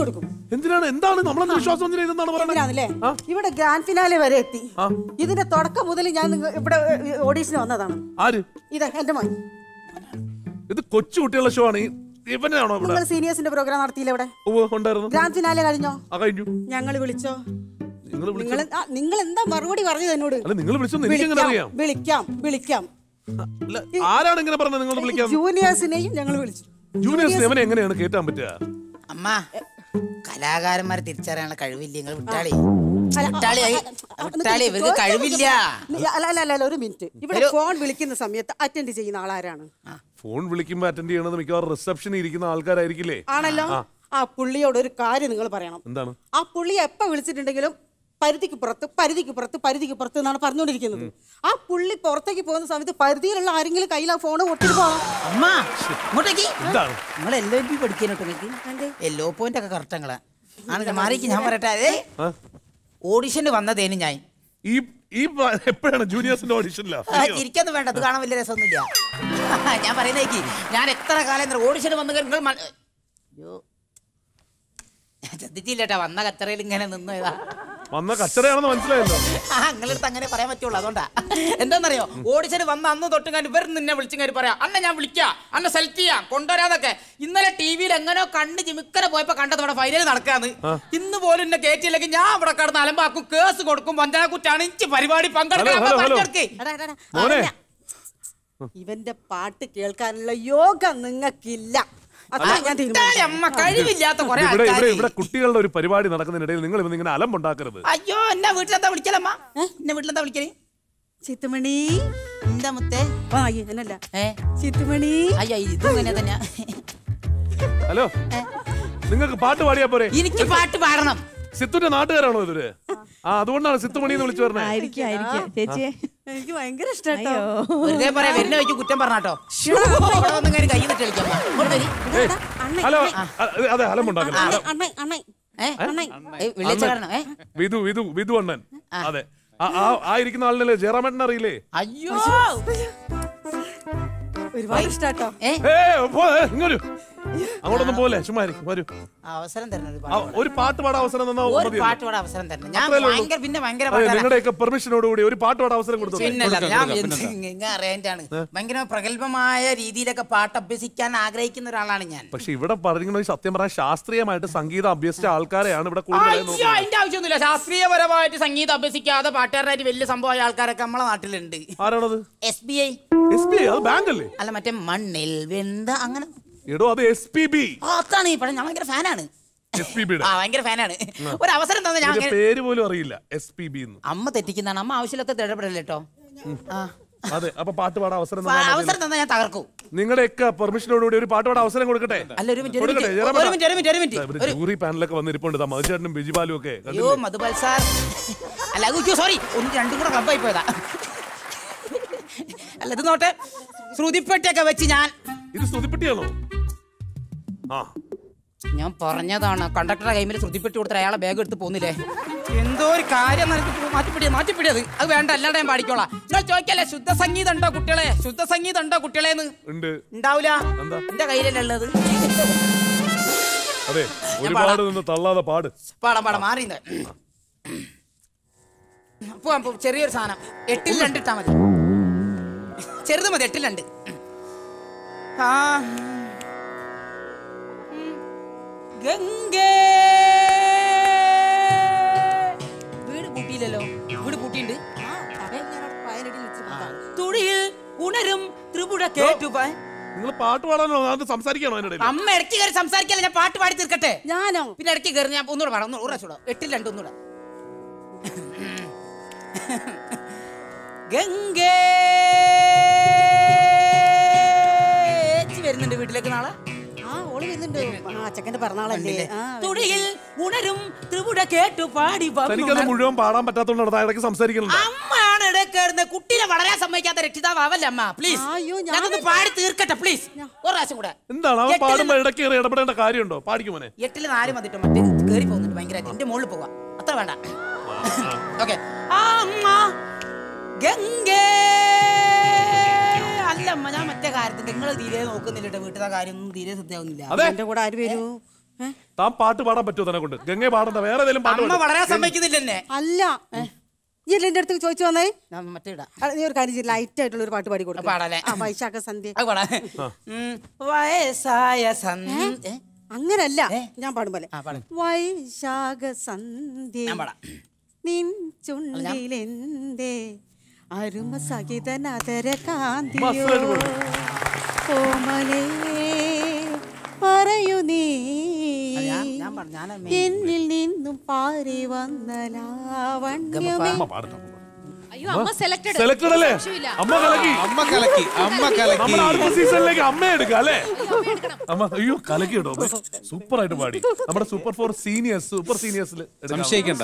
എന്തിനാണ് എന്താണ് നമ്മളെന്ത് വിശ്വാസം എന്തിനാ ഇതെന്നാണ് പറയുന്നത് എന്തിനാണല്ലേ ഇവിടെ ഗ്രാൻഡ് ഫിനാലെ വരെ എത്തി ഇതിന്റെ തുടക്കം മുതൽ ഞാൻ നിങ്ങ- ഇവിടെ ഓഡീഷന് വന്നതാണ് ആര് ഇത് എന്റെ മോൻ ഇത് കൊച്ചു കുട്ടികളുടെ ഷോ ആണ് ഈ- ഇവനാണോ ഇവിടെ നിങ്ങൾ സീനിയേഴ്സിന്റെ പ്രോഗ്രാം നടത്തിയില്ല ഇവിടെ ഉവ്വ്, ഉണ്ടായിരുന്നു ഗ്രാൻഡ് ഫിനാലെ കഴിഞ്ഞോ ആ കഴിഞ്ഞു ഞങ്ങൾ വിളിച്ചോ നിങ്ങൾ വിളിച്ചു നിങ്ങൾ ആ, നിങ്ങൾ എന്താ മറുപടി പറഞ്ഞത് എന്നോട് അല്ല നിങ്ങൾ വിളിച്ചൊന്നും എനിക്ക് എങ്ങനെ അറിയാം വിളിക്കാം വിളിക്കാം അല്ല, ആരാണ് ഇങ്ങനെ പറഞ്ഞത് നിങ്ങൾ വിളിക്കാം ജൂനിയേഴ്സിനെയും ഞങ്ങൾ വിളിച്ചു ജൂനിയേഴ്സിന് ഇവനെ എങ്ങനെയാണ് കേറ്റാൻ പറ്റുക അമ്മ കലാകാരന്മാരെ തിരിച്ചറിയാനുള്ള കഴിവില്ല നിങ്ങൾ വിട്ടാളി അല്ല, വിട്ടാളി ആ, ആ, ആ, വിട്ടാളി ഇവർക്ക് ചോദിക്കാൻ കഴിവില്ല പറ്റില്ല. അല്ല അല്ല അല്ല അല്ല, ഒരു മിനിറ്റ് ഇവിടെ ഒരു- ഫോൺ വിളിക്കുന്ന സമയത്ത് അറ്റൻഡ് ചെയ്യുന്ന ആളാരാണ് ഫോൺ വിളിക്കുമ്പോ അറ്റൻഡ് ചെയ്യണത് മിക്കവാറും റിസപ്ഷനിൽ ഇരിക്കുന്ന ആൾക്കാരായിരിക്കില്ലേ ആണല്ലോ ആ, ആ പുള്ളിയോട് ഒരു കാര്യം നിങ്ങൾ പറയണം എന്താണ് ആ പുള്ളി എപ്പോ വിളിച്ചിട്ടുണ്ടെങ്കിലും പരിധിക്ക് പുറത്ത് പരിധിക്ക് പുറത്ത് പരിധിക്ക് പുറത്ത് എന്നാണ് പറഞ്ഞുകൊണ്ടിരിക്കുന്നത് ആ പുള്ളി പുറത്തേക്ക് പോകുന്ന സമയത്ത് പരിധിയിലുള്ള ആരെങ്കിലും കയ്യിൽ ആ ഫോൺ ഒട്ടിട്ട് പോകണം അമ്മ ഇങ്ങോട്ടേക്ക് എന്താണ് നിങ്ങൾ എൽ എൽ ബി പഠിക്കാനോട്ട് നിങ്ങൾക്ക് എല്ലോ പോയിന്റ് ഒക്കെ കറക്റ്റ് നിങ്ങളെ ആണ് മാറിക്ക് ഞാൻ പറയട്ടെ അതെ ആ? ഓഡിഷന് വന്നതേന് ഞാൻ ഈ ഈ പ- എപ്പോഴാണ് ജൂനിയേഴ്സിന്റെ ഓഡിഷനില്ല ആ, ചിരിക്കൊന്നും വേണ്ട അത് കാണാൻ വലിയ രസമൊന്നുമില്ല ഞാൻ പറയുന്നേക്ക് ഞാൻ എത്ര കാലം ഓഡിഷന് വന്ന് നിങ്ങൾ മ- അയ്യോ ശ്രദ്ധിച്ചില്ലേട്ടാ വന്ന കച്ചറയിൽ ഇങ്ങനെ നിന്ന് ഇതാ വന്ന കച്ചറയാണെന്ന് മനസ്സിലായല്ലോ ആ നിങ്ങളടുത്ത് അങ്ങനെ പറയാൻ പറ്റുള്ളൂ അതുകൊണ്ടാ എന്താണെന്നറിയോ ഓഡിഷന് വന്ന അന്ന് തൊട്ട് ഞാൻ ഇവർ നിന്നെ വിളിച്ചു കാര്യം പറയാം അന്നെ ഞാൻ വിളിക്കാം അന്നെ സെലക്ട് ചെയ്യാം കൊണ്ടുവരാതൊക്കെ ഇന്നലെ ടി വിയിൽ എങ്ങനെയോ കണ്ണ് ചിമിക്കനെ പോയപ്പോ കണ്ടത് ഇവിടെ ഫൈനൽ നടക്കാന്ന് ഇന്ന് പോലും എന്നെ കയറ്റിയില്ലെങ്കിൽ ഞാൻ ഇവിടെ കിടന്ന് അലമ്പാക്കും കേസ് കൊടുക്കും വഞ്ചന കുറ്റാണ് എനിക്ക് പരിപാടി പങ്കെടുക്കാൻ ഹലോ, ഹലോ, ഹലോ. പങ്കെടുക്ക്. എടാ, എടാ, എടാ, മോനെ. അറിഞ്ഞ. ഇവന്റെ പാട്ട് കേൾക്കാനുള്ള യോഗ നിങ്ങൾക്കില്ല അതാ ഞാൻ വിട്ടാളി തീരുമാനിച്ചത്. അമ്മ കഴിവില്ലാത്ത കുറെ ഇവിടെ ഇവിടെ ആൾക്കാര് ഇവിടെ കുട്ടികളുടെ ഒരു പരിപാടി നടക്കുന്നതിനിടയിൽ നിങ്ങൾ ഇവന്ന് ഇങ്ങനെ അലമ്പുണ്ടാക്കരുത് അയ്യോ എന്നെ വീട്ടിലെന്താ വിളിക്കലമ്മ എന്നെ വീട്ടിലെന്താ വിളിക്കല് ചിത്തുമണി എന്താ മുത്തേ ആ അയ്യ, എന്നല്ല ഏ ചിത്തുമണി അയ്യോ ഇതും ഇങ്ങനെ തന്നെയാ ഹലോ നിങ്ങൾക്ക് പാട്ട് പാടിയാ പോരെ എനിക്ക് പാട്ട് പാടണം സിത്തുന്റെ നാട്ടുകാരാണോ ഇവര് ആ അതുകൊണ്ടാണ് സിത്തുമണി എന്ന് വിളിച്ചു പറഞ്ഞത് ആയിരിക്കും ആയിരിക്കും ചേച്ചിയെ എനിക്ക് ഭയങ്കര ഇഷ്ടട്ടോ വെറുതെ പറയാ വരുന്ന വഴിക്ക് കുറ്റം പറഞ്ഞാട്ടോ ഇവിടെ വന്ന് ഇങ്ങനെ കൈ നിട്ട് കളിക്കാം ഇങ്ങോട്ട് വരി. ഹലോ അ- അതെ അലമ്പുണ്ടാക്കരുത് അല- അണ്ണൻ അണ്ണൻ ഏ? ഏയ് വെള്ളിയാഴ്ചക്കാരനോ ഏ വിധു വിധു വിധു അണ്ണൻ അതെ ആ- ആ- ആ ഇരിക്കുന്ന ആളിനല്ലേ ജയറാമേട്ടൻ അറിയില്ലേ അയ്യോ ഒരുപാട് ഇഷ്ടാട്ടോ ഏ ഏ പോ, ഏ, ഇങ്ങോട്ട് അങ്ങോട്ടൊന്നും പോലെ ചുമ്മാ ഇരിക്ക്, വരൂ അവസരം തരണം ഒരു ആ, പാട്ട് ഒരു പാട്ട് പാടാൻ അവസരം തന്നാ ഒരു മതിയല്ലോ. പാട്ട് പാടാൻ അവസരം തരണം ഞാൻ അത്രയല്ലേ ഉള്ളൂ. ഭയങ്കര പിന്നെ ഭയങ്കര അതെ, പാട്ടാണ് നിങ്ങളുടെയൊക്കെ പെർമിഷനോടുകൂടി ഒരു പാട്ട് പാടാൻ അവസരം കൊടുത്തു പിന്നല്ല ഞാൻ ഇങ്ങനെ അറിയാനാണ് ഭയങ്കര പ്രഗത്ഭമായ രീതിയിലൊക്കെ പാട്ട് അഭ്യസിക്കാൻ ആഗ്രഹിക്കുന്ന ഒരാളാണ് ഞാൻ പക്ഷെ ഇവിടെ പറഞ്ഞിരിക്കുന്നത് സത്യം പറഞ്ഞാൽ ശാസ്ത്രീയമായിട്ട് സംഗീതം അഭ്യസിച്ച ആൾക്കാരെയാണ് ഇവിടെ കൂടുതലായി അയ്യോ നോക്കുന്നത് അതിന്റെ ആവശ്യമൊന്നുമില്ല ശാസ്ത്രീയപരമായിട്ട് സംഗീതം അഭ്യസിക്കാതെ പാട്ടുകാരായിട്ട് വലിയ സംഭവമായ ആൾക്കാരൊക്കെ നമ്മളെ നാട്ടിലുണ്ട് ആരാണത് S B I S P അത് ബാങ്ക് അല്ലേ അല്ല മറ്റേ മണ്ണിൽ വെന്ത അങ്ങനെ എടോ അത് എസ് പി ബി ആ, അതാണ് ഈ പടം ഞാൻ ഭയങ്കര ഫാനാണ് എസ് പി ബിയുടെ ആ ഭയങ്കര ഫാനാണ് ഒരു അവസരം തന്നെ ഞാൻ അങ്ങനെ- പേര് പോലും അറിയില്ല എസ് പി ബി എന്ന് അമ്മ തെറ്റിക്കുന്നതാണ് അമ്മ ആവശ്യമില്ലാത്ത ഇടപെടല്ലേ കേട്ടോ ആ അതെ അപ്പൊ പാട്ട് പാടാൻ അവസരം ഫ- തന്നാ മതിയല്ലോ. അവസരം തന്നെ ഞാൻ തകർക്കും നിങ്ങളുടെയൊക്കെ പെർമിഷനോടുകൂടി ഒരു പാട്ട് പാടാൻ അവസരം കൊടുക്കട്ടെ അല്ല ഒരു മിനിറ്റ് ഒരു കൊടുക്കട്ടെ, മിനിറ്റ് ജയറാമേട്ടാ. ഒരു മിനിറ്റ് ഒരു മിനിറ്റ് ഒരു മിനിറ്റ് ഇവിടെ ഒരു ജൂറി പാനലൊക്കെ വന്നിരിപ്പുണ്ട് ദാ മധുചേട്ടനും ബിജിബാലും ഒക്കെ അയ്യോ കണ്ടില്ലേ? മധുപാൽ സാർ അല്ല അയ്യോ സോറി ഒന്ന് രണ്ടും കൂടെ ക്ലബായി പോയതാ അല്ല ഇത് നോട്ടെ ശ്രുതിപ്പെട്ടിയൊക്കെ വെച്ച് ഞാൻ ഇത് സ്തുതിപ്പെട്ടിയാണോ ആ ഞാൻ പറഞ്ഞതാണ് കണ്ടക്ടറുടെ കൈമിൽ ശ്രുതിപ്പെട്ടി കൊടുത്തിട്ട് അയാളെ ബാഗ് എടുത്ത് പോന്നില്ലേ എന്തോ ഒരു കാര്യം നിനക്ക് മാറ്റിപ്പിടിയത് മാറ്റിപ്പിടിയത് അത് വേണ്ട അല്ലാണ്ട് ഞാൻ പാടിക്കോളാം നിങ്ങൾ ചോദിക്കല്ലേ ശുദ്ധ സംഗീതം ഉണ്ടോ കുട്ടികളെ ശുദ്ധ സംഗീതം ഉണ്ടോ കുട്ടികളെന്ന് ഉണ്ട് ഉണ്ടാവൂല എന്താ? എന്റെ കയ്യിലല്ലേ ഉള്ളത് അതെ ഒരുപാട് നിന്ന് തള്ളാതെ പാട് പാടാം പാടാം മാറി നിന്ന്. പോവാം പോവാം ചെറിയൊരു സാധനം എട്ടിൽ രണ്ട് ഇട്ടാ മതി ചെറുത് മതി എട്ടിൽ രണ്ട് ആ ഉം. ഗംഗേ വീട് പൂട്ടിയില്ലല്ലോ വീട് പൂട്ടിയിട്ടുണ്ട് തുടിയിൽ ഉണരും ത്രിപുട കേട്ടുപാൻ നിങ്ങൾ പാട്ട് പാടാനോ അത് സംസാരിക്കണോ അതിന്റെ ഇടയിൽ അമ്മ ഇടയ്ക്ക് കയറി സംസാരിക്കല്ല ഞാൻ പാട്ട് പാടി തീർക്കട്ടെ ഞാനോ പിന്നെ ഇടയ്ക്ക് കയറി ഞാൻ ഒന്നുകൂടെ പാടാം ഒന്നുകൂടെ ഒരു പ്രാവശ്യം എട്ടിൽ രണ്ട് ഒന്നുകൂടെ ഗംഗേ ചേച്ചി വരുന്നുണ്ട് വീട്ടിലേക്ക് നാളെ ആ ഓള് വരുന്നുണ്ട് ആ ചെക്കന്റെ പിറന്നാളല്ലേ ആ തുടിയിൽ ഉണരും ത്രിപുട കേട്ടു പാടി വന്നു തനിക്കത് മുഴുവൻ പാടാൻ പറ്റാത്തോണ്ടാണ് താ ഇടയ്ക്ക് സംസാരിക്കുന്നുണ്ട് അമ്മയാണ് ഇടയിൽ കയറുന്നത് കുട്ടീനെ വളരാൻ സമ്മതിക്കാത്ത രക്ഷിതാവ് ആവല്ലേ അമ്മ പ്ലീസ് അയ്യോ, ഞാൻ ഞാനൊന്ന് പാടി തീർക്കട്ടെ പ്ലീസ് ഒരു പ്രാവശ്യം കൂടെ എന്താണ് അവൻ എട്ടില് പാടുമ്പോ ഇടയ്ക്ക് കയറി ഇടപെടേണ്ട കാര്യമുണ്ടോ പാടിക്കുമോനെ എട്ടില് നാല് വന്നിട്ട് മറ്റേ കേറി പോകുന്നുണ്ട് ഭയങ്കരമായിട്ട് എന്റെ മുകളിൽ പോവാ അത്ര വേണ്ട ഓക്കെ ഗംഗേ അല്ല അമ്മ ഞാൻ മറ്റേ കാര്യത്തിൽ നിങ്ങൾ തീരെ നോക്കുന്നില്ല കേട്ടോ വീട്ടിലെ കാര്യം ഒന്നും തീരെ ശ്രദ്ധയാവുന്നില്ല അതെ എന്റെ കൂടെ ആര് വരൂ താൻ പാട്ട് പാടാൻ പറ്റുമോ തന്നെ കൊണ്ട് ഗംഗയെ പാടണ്ട വേറെ ഏതെങ്കിലും പാട്ട് അമ്മ പാട്. വളരാൻ സമ്മതിക്കുന്നില്ല എന്നെ അല്ല ഈ അല്ലേ എന്റെ അടുത്ത് ചോദിച്ചു വന്നേ ഞാൻ മറ്റേ ഇടാം ആ, നീ ഒരു കാര്യം ലൈറ്റ് ആയിട്ടുള്ള ഒരു പാട്ട് പാടി കൊടുക്കും പാടാല്ലേ? ആ വൈശാഖ സന്ധ്യ അത് പാടാം ഉം, വയസ്സായ സന്ധ്യ അങ്ങനല്ല ഞാൻ പാടും പോലെ ആ, പാട്. വൈശാഖ സന്ധ്യ ഞാൻ പാടാം. നിൻ ചുണ്ടിലെന്തേ അരുമ സഹിതനതര കാന്തിയോ മസ്തായിട്ട് പാടും. കോമലേ പറയൂ നീ ഞാൻ- ഞാൻ പാടാം. ഞാനാ main. എന്നിൽ നിന്നും പാറി വന്ന ലാവണ്യമേ അമ്മ പാടട്ടെ അയ്യോ അമ്മ സെലക്ടഡ് സെലക്ടഡ് അല്ലേ അമ്മ കലക്കി അമ്മ കലക്കി അമ്മ കലക്കി നമ്മുടെ അടുത്ത സീസണിലേക്ക് അമ്മ എടുക്കാം അല്ലേ അമ്മ അയ്യോ കലക്കി കേട്ടോ സൂപ്പർ ആയിട്ട് പാടി നമ്മുടെ സൂപ്പർ ഫോർ സീനിയേഴ്സ് സൂപ്പർ സീനിയേഴ്സിൽ സംശയിക്കണ്ട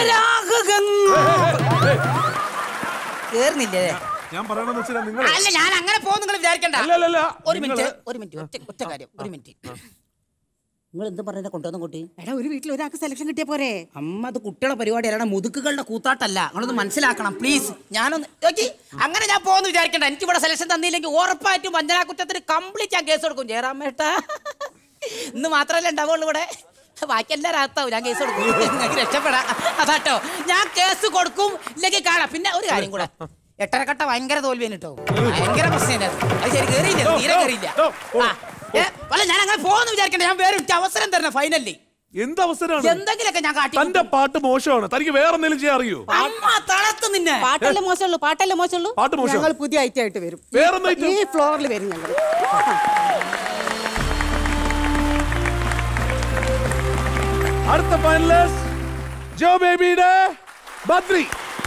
കേറുന്നില്ലേ ഞാൻ പറയണെന്ന് വെച്ചാൽ നിങ്ങൾ അല്ല ഞാൻ അങ്ങനെ പോകും നിങ്ങൾ വിചാരിക്കണ്ട അല്ല, അല്ല, അല്ല. ഒരു മിനിറ്റ് നിങ്ങള്- ഒരു മിനിറ്റ് ഒറ്റ ഒറ്റ കാര്യം ഒരു മിനിറ്റ് നിങ്ങൾ എന്ത് പറയുന്ന കൊണ്ടുവന്ന കുട്ടി എടാ ഒരു വീട്ടിൽ ഒരാൾക്ക് സെലക്ഷൻ കിട്ടിയ പോരെ അമ്മ അത് കുട്ടികളെ പരിപാടി അല്ലാതെ മുതുക്കുകളുടെ കൂത്താട്ടല്ല നിങ്ങളൊന്ന് മനസ്സിലാക്കണം പ്ലീസ് ഞാനൊന്ന് നോക്കി അങ്ങനെ ഞാൻ പോകുന്നു വിചാരിക്കണ്ട എനിക്ക് ഇവിടെ സെലക്ഷൻ തന്നില്ലെങ്കിൽ ഉറപ്പായിട്ടും വഞ്ചനാ കുറ്റത്തിന് കംപ്ലീറ്റ് ഞാൻ കേസ് കൊടുക്കും ജയറാമേട്ട ഇന്ന് മാത്രമല്ല ഉണ്ടാവുള്ളൂ ഇവിടെ ബാക്കി എല്ലാ രാത്താവും ഞാൻ കേസ് കൊടുക്കും നിങ്ങൾക്ക് രക്ഷപ്പെടാം അതാട്ടോ ഞാൻ കേസ് കൊടുക്കും ഇല്ലെങ്കിൽ കാണാം പിന്നെ ഒരു കാര്യം കൂടെ എട്ടരക്കട്ട ഭയങ്കര തോൽവിയാണ് കേട്ടോ ഭയങ്കര പ്രശ്നം അത് ശരി കയറിയില്ല തീരെ കയറിയില്ല ആ, ഏ, അല്ല ഞാൻ അങ്ങനെ പോകുന്നു വിചാരിക്കണ്ട ഞാൻ വേറെ ഒരു അവസരം തരണം ഫൈനലി എന്ത് അവസരമാണ് എന്തെങ്കിലുമൊക്കെ ഞാൻ കാട്ടി തന്റെ പാട്ട് മോശമാണ് തനിക്ക് വേറെ എന്തെങ്കിലും ചെയ്യാൻ അറിയോ അമ്മ തളർത്ത് നിന്നെ പാട്ടല്ലേ മോശമുള്ളൂ പാട്ടല്ലേ മോശമുള്ളൂ പാട്ട് മോശം. ഞങ്ങൾ പുതിയ ഐറ്റം ആയിട്ട് വരും വേറെന്ത് item? ഈ ഫ്ലോറിൽ വരും ഞങ്ങൾ അടുത്ത ഫൈനലിസ്റ്റ് ജോ ബേബിയുടെ ബദ്രി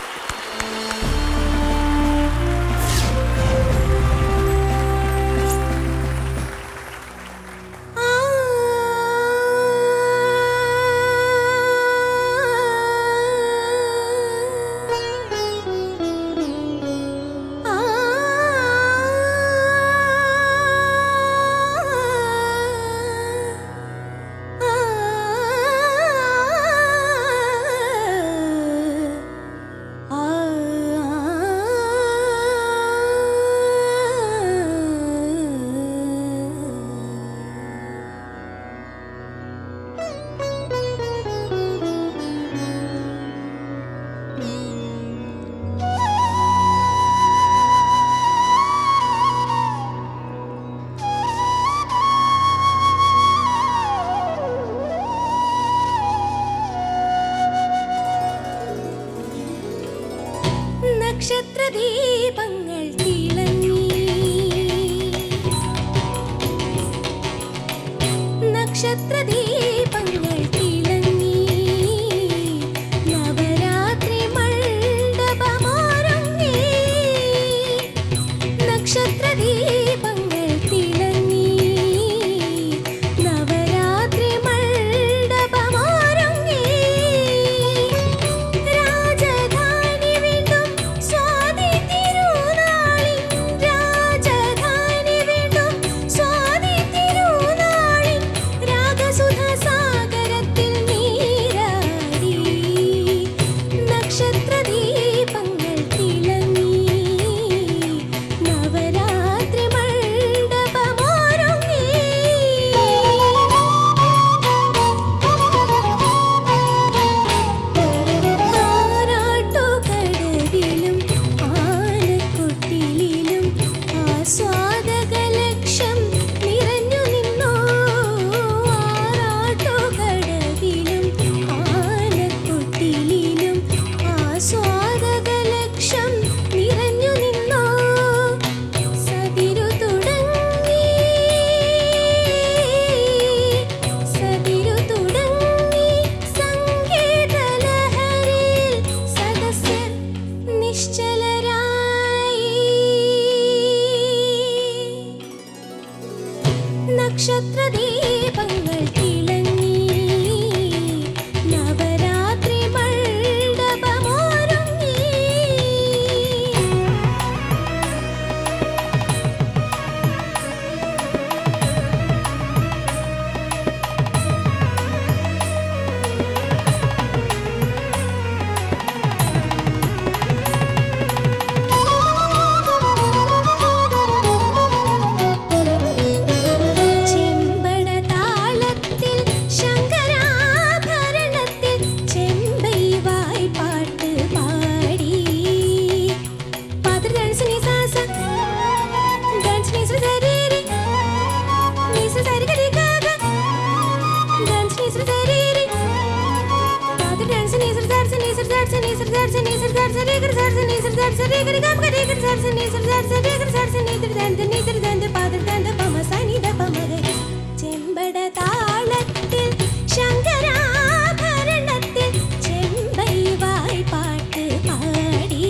നക്ഷത്രദീപങ്ങൾ തിളങ്ങി നക്ഷത്രദീപങ്ങൾ തിളങ്ങി നവരാത്രി മണ്ഡപമൊരുങ്ങി നക്ഷത്രദീപങ്ങൾ തിളങ്ങി നവരാത്രി മണ്ഡപമൊരുങ്ങി രാജധാനി വീണ്ടും സ്വാതി തിരുനാളിൻ രാജധാനി വീണ്ടും സ്വാതി തിരുനാളിൻ രാഗസുധ സാഗരത്തിൽ നീരാടി നക്ഷത്രദീപങ്ങൾ തിളങ്ങി നവരാത്രി ആറാട്ടുകടവിലും ആനക്കൊട്ടിലിലും ആസ്വാദകലക്ഷം നിറഞ്ഞു നിന്നു ആറാട്ടുകടവിലും ആനക്കൊട്ടിലിലും ആസ്വാദകലക്ഷം നിറഞ്ഞു നിന്നു സതിരു തുടങ്ങി സതിരു തുടങ്ങി സംഗീതലഹരിയിൽ സദസ്യർ നിശ്ചലരായി നക്ഷത്രദീപങ്ങൾ തിളങ്ങി നവരാത്രി മണ്ഡപമൊരുങ്ങി ചെമ്പട ചെമ്പട താളത്തിൽ ശങ്കരാഭരണത്തിൽ ചെമ്പൈ വായ്പാട്ട് പാടി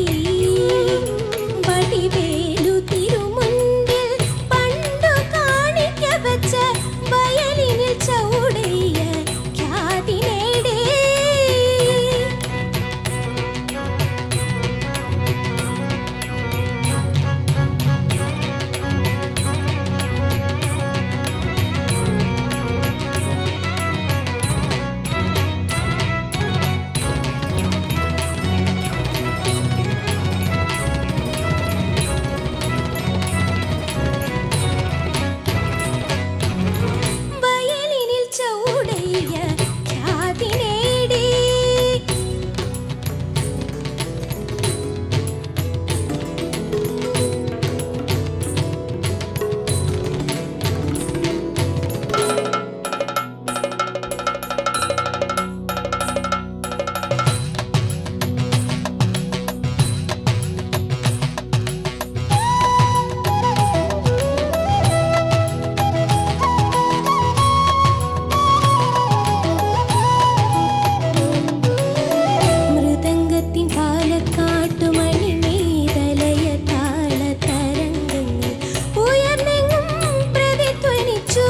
വടിവേലു തിരുമുൻപിൽ പണ്ടു കാണിക്ക വച്ച വയലിനിൽ ചൗടയ്യ ഖ്യാതി നേടേ വയലിനിൽ ചൗടയ്യ ഖ്യാതി നേടി മൃദംഗത്തിൻ പാലക്കാട്ടു മണിമേതലയ താള തരംഗങ്ങൾ ഉയർന്നെങ്ങും പ്രതിധ്വനിച്ചു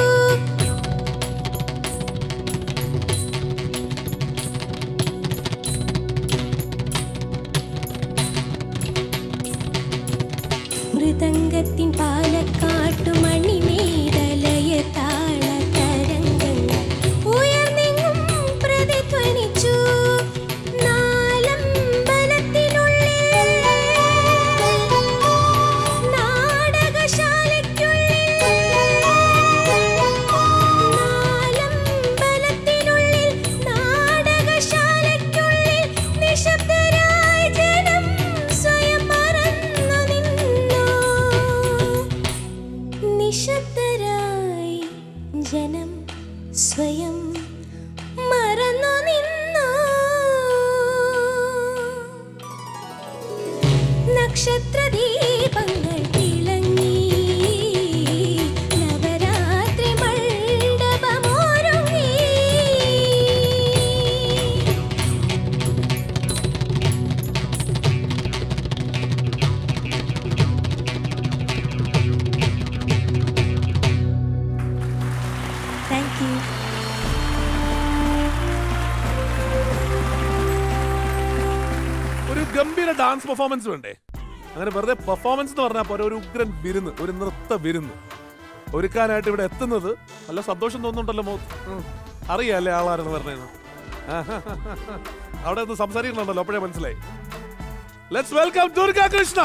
മൃദംഗത്തിൻ പാലക്കാട്ടു മണിമേതലയ താള തരംഗങ്ങൾ ഉയർന്നെങ്ങും പ്രതിധ്വനിച്ചു നിശബ്ദരായി ജനം സ്വയം മറന്നു നിന്നു നിശബ്ദരായി ജനം സ്വയം മറന്നു നിന്നു നക്ഷത്രദീപങ്ങൾ തിളങ്ങി നവരാത്രി മണ്ഡപമൊരുങ്ങി താങ്ക് യു ഒരു ഗംഭീര ഡാൻസ് പെർഫോമൻസ് വേണ്ടേ അങ്ങനെ വെറുതെ പെർഫോമൻസ് എന്ന് പറഞ്ഞാൽ പോരെ ഒരു ഉഗ്രൻ വിരുന്ന് ഒരു നൃത്ത വിരുന്ന് ഒരുക്കാനായിട്ട് ഇവിടെ എത്തുന്നത് നല്ല സന്തോഷം തോന്നുന്നുണ്ടല്ലോ മോ അറിയാല്ലേ ആളാരെന്ന് പറഞ്ഞത് അവിടെ ഒന്ന് സംസാരിക്കണുണ്ടല്ലോ അപ്പോഴേ മനസ്സിലായി ലെറ്റ്സ് വെൽക്കം ദുർഗ കൃഷ്ണ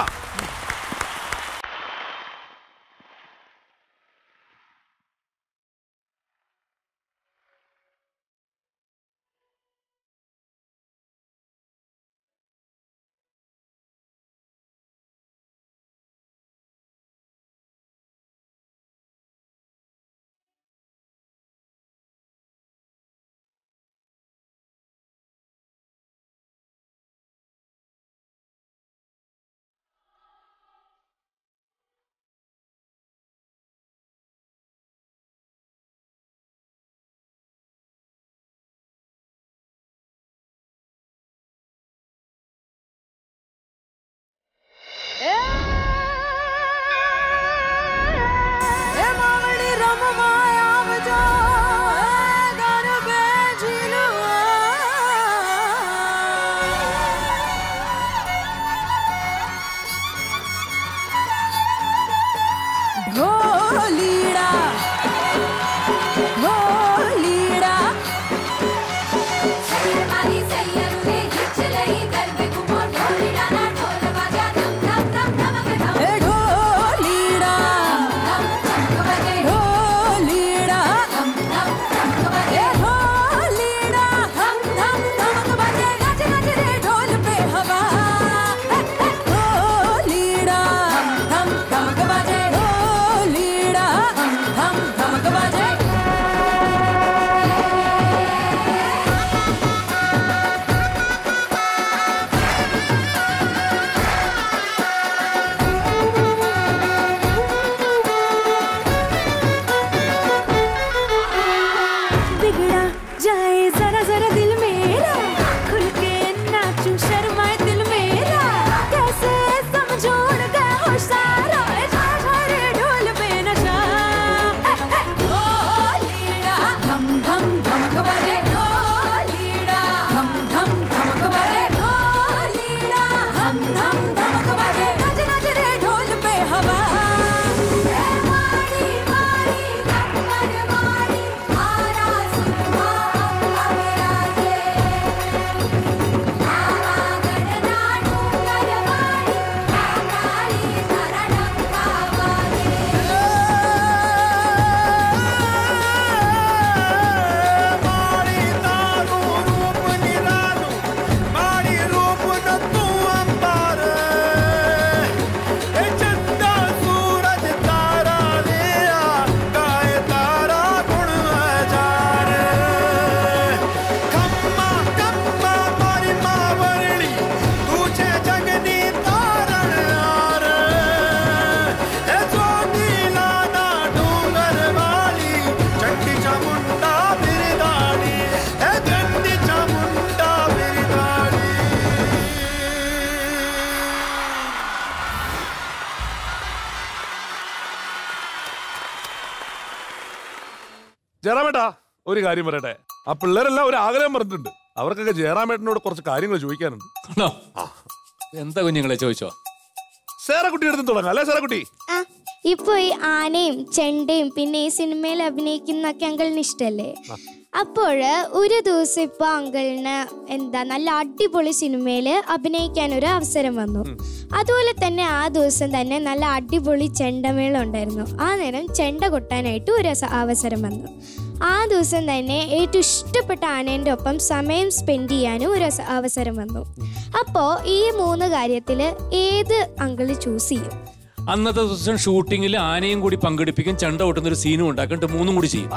ജയറാമേട്ടാ ഒരു കാര്യം പറയട്ടെ ആ പിള്ളേരെല്ലാം ഒരു ആഗ്രഹം പറഞ്ഞിട്ടുണ്ട് അവർക്കൊക്കെ ജയറാമേട്ടനോട് കുറച്ച് കാര്യങ്ങൾ ചോദിക്കാനുണ്ട് ആണോ എന്താ കുഞ്ഞുങ്ങളെ ചോദിച്ചോ സേറക്കുട്ടി എടുത്ത് തുടങ്ങാം അല്ലേ സേറക്കുട്ടി ആ ഇപ്പൊ ഈ ആനയും ചെണ്ടയും പിന്നെ ഈ സിനിമയിൽ അഭിനയിക്കുന്നൊക്കെ അങ്കിളിന് ഇഷ്ടല്ലേ അപ്പോൾ ഒരു ദിവസം ഇപ്പൊ അങ്കിളിന് എന്താ നല്ല അടിപൊളി സിനിമയിൽ അഭിനയിക്കാൻ ഒരു അവസരം വന്നു അതുപോലെ തന്നെ ആ ദിവസം തന്നെ നല്ല അടിപൊളി ചെണ്ടമേളം ഉണ്ടായിരുന്നു ആ നേരം ചെണ്ട കൊട്ടാനായിട്ട് ഒരു അസ- അവസരം വന്നു ആ ദിവസം തന്നെ ഏറ്റവും ഇഷ്ടപ്പെട്ട ആനേൻ്റെ ഒപ്പം സമയം സ്പെൻഡ് ചെയ്യാനും ഒരു അസ- അവസരം വന്നു അപ്പോൾ ഈ മൂന്ന് കാര്യത്തിൽ ഏത് അങ്കിള് ചൂസ് ചെയ്യും അന്നത്തെ ദിവസം ഷൂട്ടിങ്ങിൽ ആനയും കൂടി പങ്കെടുപ്പിക്കും ചണ്ട കൊട്ടുന്ന ഒരു സീനും ഉണ്ടാക്കിയിട്ട് മൂന്നും കൂടി ചെയ്യും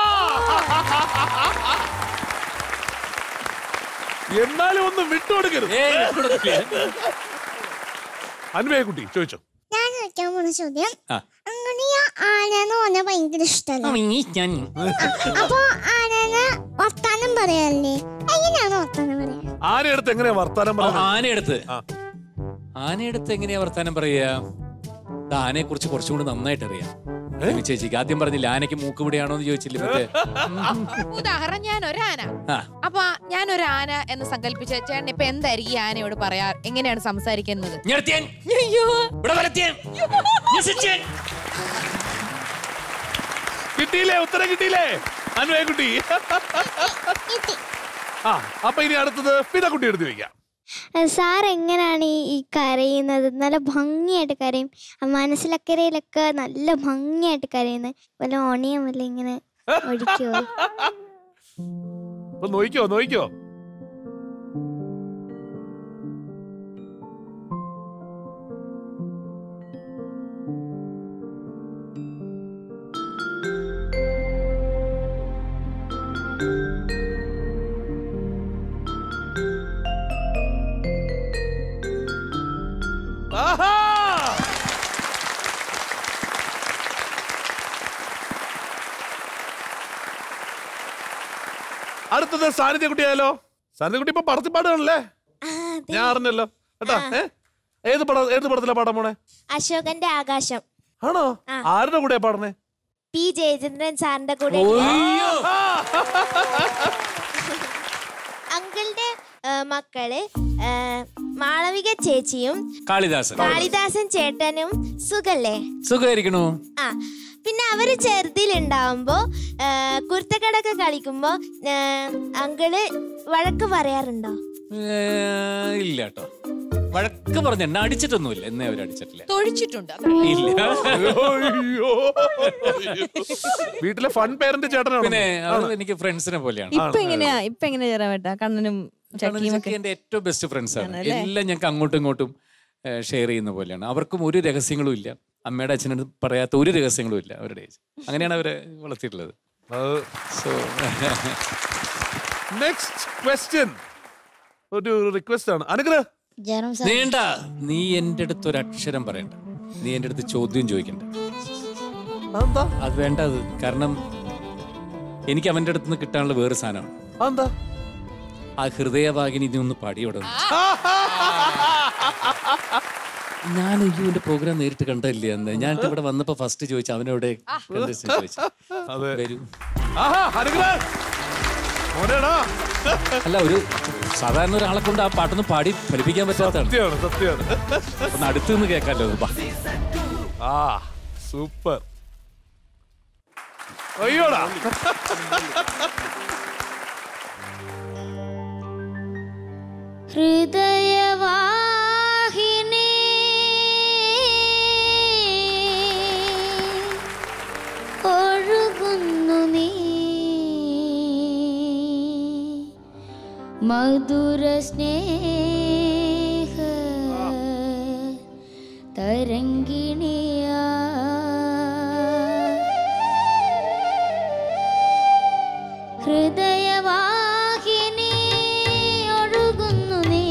എന്നാലും ഒന്ന് വിട്ടുകൊടുക്കരുത് അൻവയക്കുട്ടി ചോദിച്ചോ ഞാൻ ചോദിക്കാൻ പോണ ചോദ്യം ആ. അങ്ങനെ ഈ ആനന്ന് പറഞ്ഞാൽ ഭയങ്കര ഇഷ്ടമല്ല അപ്പൊ ആനന് വർത്താനം പറയല്ലേ എങ്ങനെയാണ് വർത്താനം പറയാ ആനയെടുത്ത് എങ്ങനെയാ വർത്താനം ആ, ആനയെടുത്ത് ആനയെടുത്ത് എങ്ങനെയാ വർത്താനം പറയാ ആനയെ കുറിച്ച് കുറച്ചും കൂടി നന്നായിട്ട് അറിയാം രവി ചേച്ചിക്ക് ആദ്യം പറഞ്ഞില്ല ആനയ്ക്ക് മൂക്ക് ഇവിടെയാണോ എന്ന് ചോദിച്ചില്ലേ മറ്റേ ഉദാഹരണം ഞാൻ ഒരാന ആ. അപ്പൊ ഞാൻ ഒരു ആന എന്ന് സങ്കല്പിച്ച ചേട്ടൻ ഇപ്പൊ എന്തായിരിക്കും ഈ ആനയോട് പറയാ എങ്ങനെയാണ് സംസാരിക്കുന്നത് ഞെടുത്തിയൻ. അയ്യോ ഇവിടെ വരത്തിയൻ. ഞെസിച്ചൻ. കിട്ടിയില്ലേ ഉത്തരം കിട്ടിയില്ലേ അൻവയക്കുട്ടി ആ അപ്പൊ ഇനി അടുത്തത് പിതക്കുട്ടി എടുത്ത് വെക്കാം സാർ എങ്ങനെയാണ് ഈ ഈ കരയുന്നത് നല്ല ഭംഗിയായിട്ട് കരയും ആ മനസ്സിലക്കരയിലൊക്കെ നല്ല ഭംഗിയായിട്ട് കരയുന്നത് വല്ല ഓണിയം വല്ല ഇങ്ങനെ ഒഴിക്കുമോ അപ്പൊ നോയിക്കോ നോയിക്കോ ആഹാ അടുത്തത് സാന്നിധ്യ കുട്ടിയായാലോ സാന്നിധ്യ കുട്ടി ഇപ്പൊ പടത്തിൽ പാടുകയാണല്ലേ ഞാൻ അറിഞ്ഞല്ലോ കേട്ടാ ഏ? ഏത് പടം ഏത് പടത്തിലാ പാടാൻ പോണേ അശോകന്റെ ആകാശം ആണോ ആരുടെ കൂടെ പാടണേ പി ജയചന്ദ്രൻ സാറിന്റെ കൂടെ അങ്കിളുടെ ആ, മക്കള് ആ, മാളവിക ചേച്ചിയും കാളിദാസൻ കാളിദാസൻ ചേട്ടനും സുഖല്ലേ സുഖമായിരിക്കണു ആ പിന്നെ അവര് ചെറുതിലുണ്ടാവുമ്പോ ആ, കുരുത്തക്കടൊക്കെ കളിക്കുമ്പോ ആ, അങ്കിള് വഴക്ക് പറയാറുണ്ടോ ഏ, ഇല്ല കേട്ടോ വഴക്ക് പറഞ്ഞ എന്നെ അടിച്ചിട്ടൊന്നുമില്ല എന്നെ അവർ അടിച്ചിട്ടില്ല തൊഴിച്ചിട്ടുണ്ട് ഇല്ല അയ്യോ വീട്ടിലെ ഫൺ പേരന്റ് ചേട്ടനാണ് പിന്നെ അവർ എനിക്ക് ഫ്രണ്ട്സിനെ പോലെയാണ് ഇപ്പൊ എങ്ങനെയാ ഇപ്പൊ എങ്ങനെയാ ചേരാവേട്ടാ കണ്ണനും ചക്കിയും ഒക്കെ എന്റെ ഏറ്റവും ബെസ്റ്റ് ഫ്രണ്ട്സ് ആണ് ആണല്ലേ? എല്ലാം ഞങ്ങൾക്ക് അങ്ങോട്ടും ഇങ്ങോട്ടും ഷെയർ ചെയ്യുന്ന പോലെയാണ് അവർക്കും ഒരു രഹസ്യങ്ങളും ഇല്ല അമ്മയുടെ അച്ഛനോട് പറയാത്ത ഒരു രഹസ്യങ്ങളും ഇല്ല അവരുടെ ഏജ് അങ്ങനെയാണ് അവരെ വളർത്തിയിട്ടുള്ളത് സോ നെക്സ്റ്റ് ക്വസ്റ്റ്യൻ ഒരു റിക്വസ്റ്റ് ആണ് അനുഗ്രഹ നീണ്ട നീ എന്റെ അടുത്ത് ഒരു അക്ഷരം പറയണ്ട നീ എന്റെ അടുത്ത് ചോദ്യം ചോദിക്കണ്ട അത് വേണ്ട അത് കാരണം എനിക്ക് അവന്റെ അടുത്ത് നിന്ന് കിട്ടാനുള്ള വേറെ സാധനമാണ് എന്താ ആ ഹൃദയവാഹിനി നീ ഒന്ന് പാടിയോടെ ഞാൻ അയ്യോന്റെ പ്രോഗ്രാം നേരിട്ട് കണ്ടല്ലേ അന്ന് ഞാൻ ഇവിടെ വന്നപ്പോ ഫസ്റ്റ് ചോദിച്ചു അവനോട് ചോദിച്ചു അതെ വരൂ ആഹാ അനുഗ്രഹ മോനേടാ അല്ല ഒരു സാധാരണ ഒരാളെ കൊണ്ട് ആ പാട്ടൊന്നും പാടി ഫലിപ്പിക്കാൻ പറ്റാത്തതാണ് സത്യമാണ് സത്യമാണ് ഒന്ന് അടുത്ത് നിന്ന് കേൾക്കാമല്ലോ അത്. ബാ. ആ സൂപ്പർ അയ്യോടാ ഹൃദയവാഹിനി ഒഴുകുന്നു നീ മധുര സ്നേഹ തരംഗിണിയാ ഹൃദയവാഹിനി ഒഴുകുന്നു നീ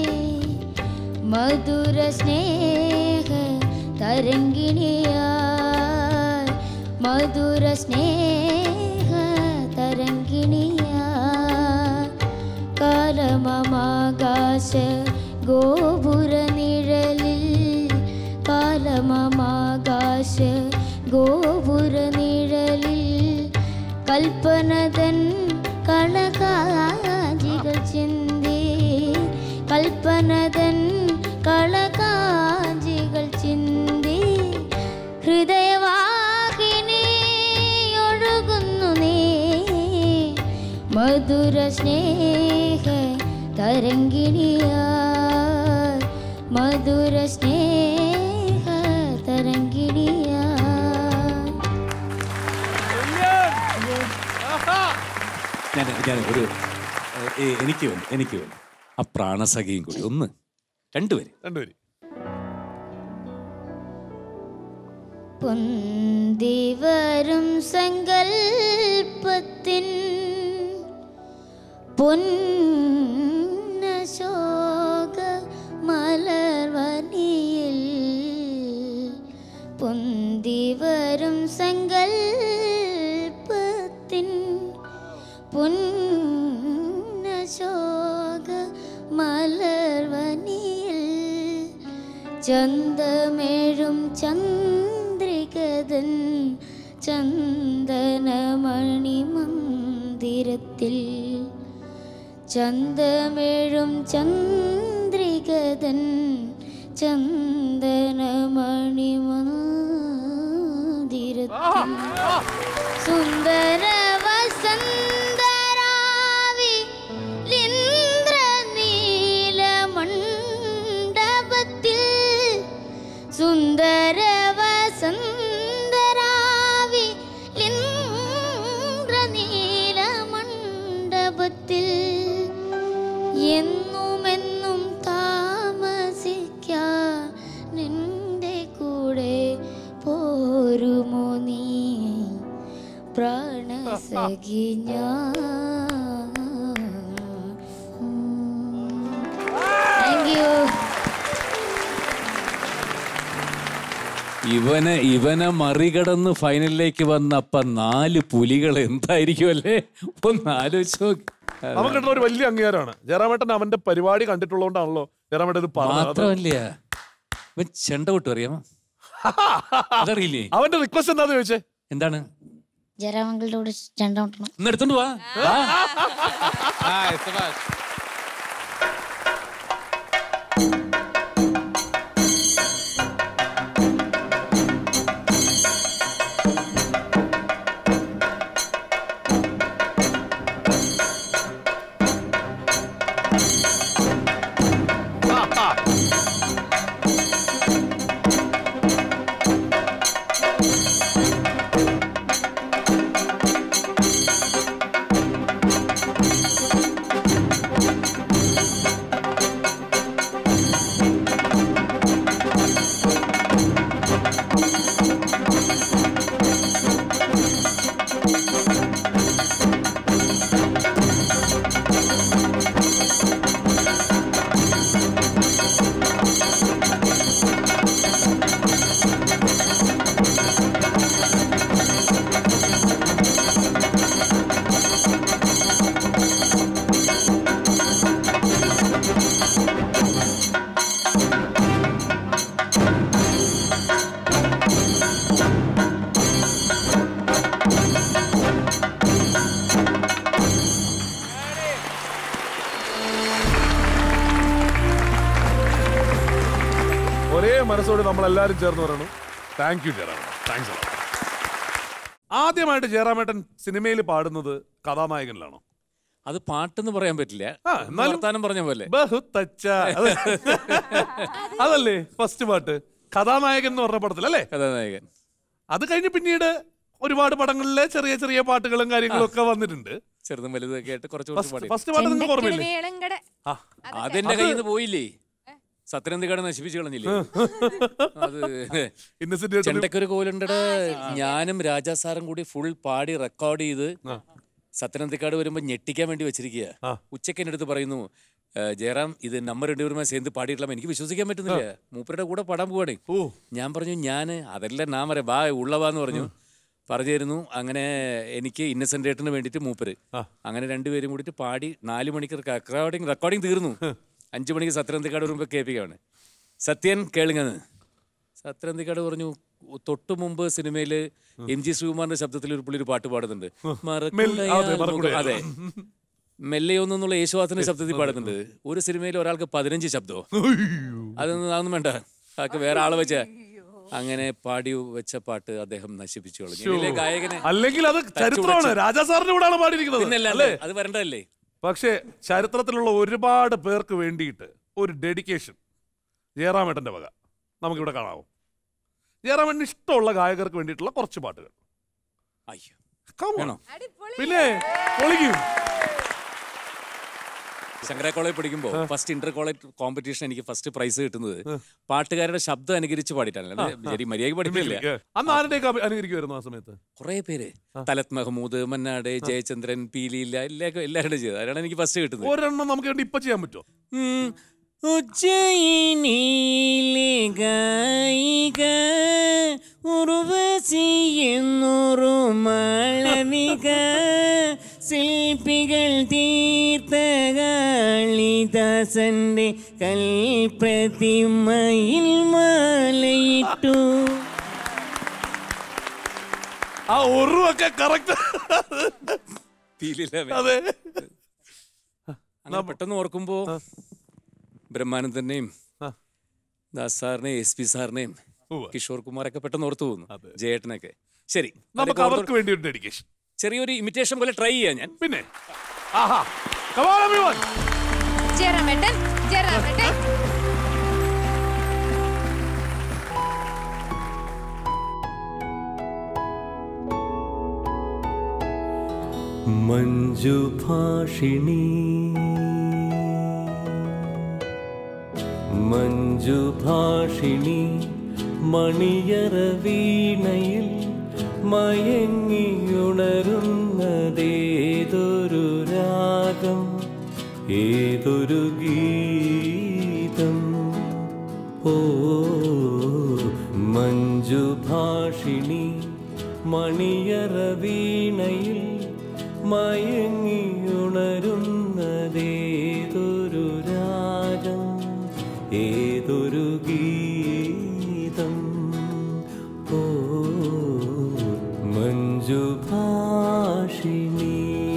മധുര സ്നേഹ തരംഗിണിയാ മധുര സ്നേഹ തരംഗിണിയാ കാലമമാകാശ ഗോപുര നിഴലിൽ കാലമമാകാശ ഗോപുര നിഴലിൽ കൽപ്പനതൻ കളകാജികൾ ചിന്തി കൽപ്പനതൻ കളകാജികൾ ചിന്തി ഹൃദയവാഹിനി ഒഴുകുന്നു നീ മധുര സ്നേഹ തരംഗിണിയാ മധുര സ്നേഹ തരംഗിണിയാ ഞാൻ ഞാൻ ഒരു ഏ, എനിക്ക് വേണ്ടി എനിക്ക് വേണ്ടി ആ പ്രാണസഖിയും കൂടി ഒന്ന് രണ്ടുപേര് രണ്ടുപേര് പൊന്തി വരും സങ്കൽപ്പത്തിൻ പൊന്നശോക മലർവനിയിൽ പൊന്തി വരും സങ്കൽപ്പത്തിൻ പൊന്നശോക മലർവനിയിൽ ചന്തമേഴും ചന്ദ്രികതൻ ചന്ദനമണി മന്ദിരത്തിൽ ചന്തമേഴും ചന്ദ്രികതൻ ചന്ദനമണി മന്ദിരത്തിൽ സുന്ദര വസന്തരാവി നീലമണ്ഡപത്തിൽ സുന്ദര വസന്തരാവി നീലമണ്ഡപത്തിൽ എന്നുമെന്നും താമസിക്കാ നിന്റെ കൂടെ പോരുമോ നീ പ്രാണസഖി ഞാൻ താങ്ക് യു ഇവനെ ഇവനെ മറികടന്ന് ഫൈനലിലേക്ക് വന്നപ്പ നാല് പുലികൾ എന്തായിരിക്കും അല്ലേ ഒന്ന് ആലോചിച്ച് നോക്ക് നമുക്ക് കിട്ടുന്ന ഒരു വലിയ അംഗീകാരമാണ് ജയറാമേട്ടൻ അവന്റെ പരിപാടി കണ്ടിട്ടുള്ളതുകൊണ്ടാണല്ലോ ജയറാമേട്ടൻ ഇത് പറഞ്ഞത് മാത്രമല്ല ഇവൻ ചെണ്ട കൊട്ടു അറിയാമോ അതറിയില്ലേ അവന്റെ റിക്വസ്റ്റ് എന്താന്ന് ചോദിച്ചേ എന്താണ് ജയറാമംഗളുടെ കൂടെ ചെണ്ട കൊട്ടണം ഒന്ന് എടുത്തോണ്ട് വാ ഒരേ മനസ്സോട് നമ്മൾ എല്ലാവരും ചേർന്ന് പറയണം താങ്ക് യു ജയറാമേട്ടൻ താങ്ക്സ് ആദ്യമായിട്ട് ജയറാമേട്ടൻ സിനിമയിൽ പാടുന്നത് കഥാനായകനിലാണോ അത് പാട്ടെന്ന് പറയാൻ പറ്റില്ല എന്നാലും- വർത്താനം പറഞ്ഞ പോലെ ബഹുത്തച്ച അത് അതല്ലേ ഫസ്റ്റ് പാട്ട് കഥാനായകൻ എന്ന് പറഞ്ഞ പടത്തിൽ അല്ലേ കഥാനായകൻ അത് കഴിഞ്ഞ് പിന്നീട് ഒരുപാട് പടങ്ങളിലെ ചെറിയ ചെറിയ പാട്ടുകളും കാര്യങ്ങളും ഒക്കെ വന്നിട്ടുണ്ട് ചെറുതും വലുതൊക്കെ ആയിട്ട് കുറച്ച് First- കുറച്ച് പാടി first പാട്ട് നിങ്ങൾക്ക് ഓർമ്മയില്ലേ വേളങ്കട അതെന്റെ അത് കയ്യിൽ നിന്ന് പോയില്ലേ സത്യനന്ദിക്കാട് നശിപ്പിച്ചു കളഞ്ഞില്ലേ അത് ഇന്നസെന്റ് ഏട്ടന് ചെണ്ടക്കൊരു കോലുണ്ടട് ഞാനും രാജാ സാറും കൂടി ഫുൾ പാടി റെക്കോർഡ് ചെയ്ത് സത്യനന്ദിക്കാട് വരുമ്പോ ഞെട്ടിക്കാൻ വേണ്ടി വെച്ചിരിക്കുക ഉച്ചയ്ക്ക് എൻ്റെ അടുത്ത് പറയുന്നു "ഏ, ജയറാം ഇത് നമ്മൾ രണ്ടുപേരുമായി சேர்ந்து പാടിയിട്ടുള്ള എനിക്ക് വിശ്വസിക്കാൻ പറ്റുന്നില്ല മൂപ്പരുടെ കൂടെ പാടാൻ പോവാണേ ഞാൻ പറഞ്ഞു ഞാൻ അതെല്ലാം ഞാൻ പറയാം ബാ ഉള്ളവാന്ന് പറഞ്ഞു പറഞ്ഞു തരുന്നു അങ്ങനെ എനിക്ക് ഇന്നസെന്റ് ഏട്ടന് വേണ്ടിയിട്ട് മൂപ്പര് അങ്ങനെ രണ്ടുപേരും കൂടിയിട്ട് പാടി നാല് മണിക്ക് റെക്കോർഡിങ് റെക്കോർഡിങ് തീർന്നു അഞ്ചു മണിക്ക് സത്യനന്ദിക്കാട് വരുമ്പോൾ കേൾപ്പിക്കുകയാണ് സത്യൻ കേളുങ്ങന്ന് സത്യനന്ദിക്കാട് പറഞ്ഞു തൊട്ടു മുമ്പ് സിനിമയില് എം ജി ശ്രീകുമാറിന്റെ ശബ്ദത്തിൽ ഒരു പുള്ളി ഒരു പാട്ട് പാടുന്നുണ്ട് മെല്ലെ- അതെ, മറക്കുടയാ മറക്കുടയാ. അതെ മെല്ലെയൊന്നുള്ള യേശുദാസിന്റെ ശബ്ദത്തിൽ പാടുന്നുണ്ട് ഒരു സിനിമയിൽ ഒരാൾക്ക് പതിനഞ്ച് ശബ്ദമോ അതൊന്നും അതൊന്നും വേണ്ട അതൊക്കെ വേറെ ആളെ വെച്ച അങ്ങനെ പാടി വെച്ച പാട്ട് അദ്ദേഹം നശിപ്പിച്ചു കളഞ്ഞു ഇതിലെ ഗായകനെ അല്ലെങ്കിൽ അത് തച്ചുടച്ച് ചരിത്രമാണ് രാജാ സാറിന്റെ കൂടെയാണ് പാടിയിരിക്കുന്നത് പിന്നല്ലാതെ അത് വരണ്ടല്ലേ പക്ഷേ ചരിത്രത്തിലുള്ള ഒരുപാട് പേർക്ക് വേണ്ടിയിട്ട് ഒരു ഡെഡിക്കേഷൻ ജയറാമേട്ടന്റെ വക നമുക്കിവിടെ കാണാവോ ജയറാമേട്ടന് ഇഷ്ടമുള്ള ഗായകർക്ക് വേണ്ടിയിട്ടുള്ള കുറച്ച് പാട്ടുകൾ അയ്യോ Come on. വേണോ? പിന്നെ പൊളിക്കും ശങ്കര കോളേജ് പഠിക്കുമ്പോൾ ഫസ്റ്റ് ഇന്റർ കോളേജ് കോമ്പറ്റീഷൻ എനിക്ക് ഫസ്റ്റ് പ്രൈസ് കിട്ടുന്നത് പാട്ടുകാരുടെ ശബ്ദം അനുകരിച്ച് പാടിയിട്ടാണ് ആ, ശരി മര്യാദ പഠിക്കില്ല അന്ന് ആരുടെയൊക്കെ അഭി- അനുകരിക്കുമായിരുന്നു ആ സമയത്ത് കുറെ പേര് തലത് മഹമ്മൂദ് മന്നാട് ജയചന്ദ്രൻ പീലിയില്ല എല്ലാവർക്കും എല്ലാവരും ചെയ്തത് അതിനാണ് എനിക്ക് ഫസ്റ്റ് കിട്ടുന്നത് ഒരെണ്ണം നമുക്ക് വേണ്ടി ഇപ്പൊ ചെയ്യാൻ പറ്റുമോ ഉജ്ജയിനിയിലെ ഗായിക ഉർവശി എന്നൊരു മാളവിക ശില്പികൾ തീർത്ത കാളിദാസന്റെ കൽപ്രതിമയിൽ മാലയിട്ടു ആ ഒറുവൊക്കെ കറക്റ്റ് പീലിയില്ല അതെ അങ്ങനെ പെട്ടെന്ന് ഓർക്കുമ്പോ ബ്രഹ്മാനന്ദനെയും ദാസ് സാറിനെയും എസ് പി സാറിനെയും കിഷോർ കുമാറൊക്കെ പെട്ടെന്ന് ഓർത്തു പോകുന്നു ജയേട്ടനൊക്കെ ശരി നമുക്ക് അതൊക്കെ അവർക്ക് ഓർത്ത് വേണ്ടി ഒരു ഡെഡിക്കേഷൻ ചെറിയൊരു ഇമിറ്റേഷൻ പോലെ ട്രൈ ചെയ്യാം ഞാൻ പിന്നെ ആഹാ Come on, everyone. ജയറാമേട്ടൻ ജയറാമേട്ടൻ Manjubhashini Manjubhashini മണിയറവീണയിൽ മയങ്ങിയുണരുന്നതേതൊരു രാഗം ഏതൊരു ഗീതം ഓ മഞ്ജുഭാഷിണി മണിയറവീണയിൽ മയങ്ങിയുണരുന്നതേതൊരു രാഗം ഏതൊരു ഗീതം ഓ മഞ്ജുഭാഷിണി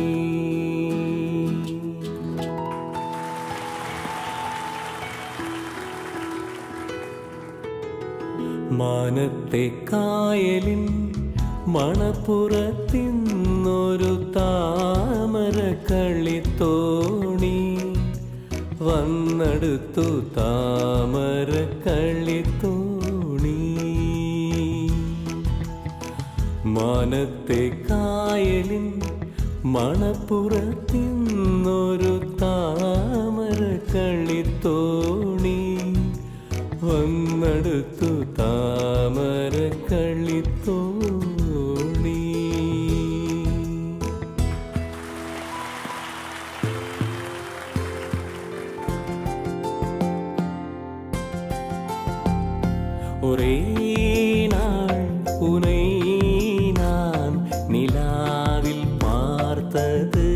മാനത്തെ കായലിൻ മണപ്പുറത്തിന്നൊരു താമര കളിത്തോണി വന്നെടുത്തു താമര കളിത്തോണി മാനത്തെ കായലിൻ മണപ്പുറത്തിന്നൊരു താമര കളിത്തോണി വന്നെടുത്തു താമര കളിത്തോണി ஒரே நாள் உனை நான் நிலாவில் பார்த்தது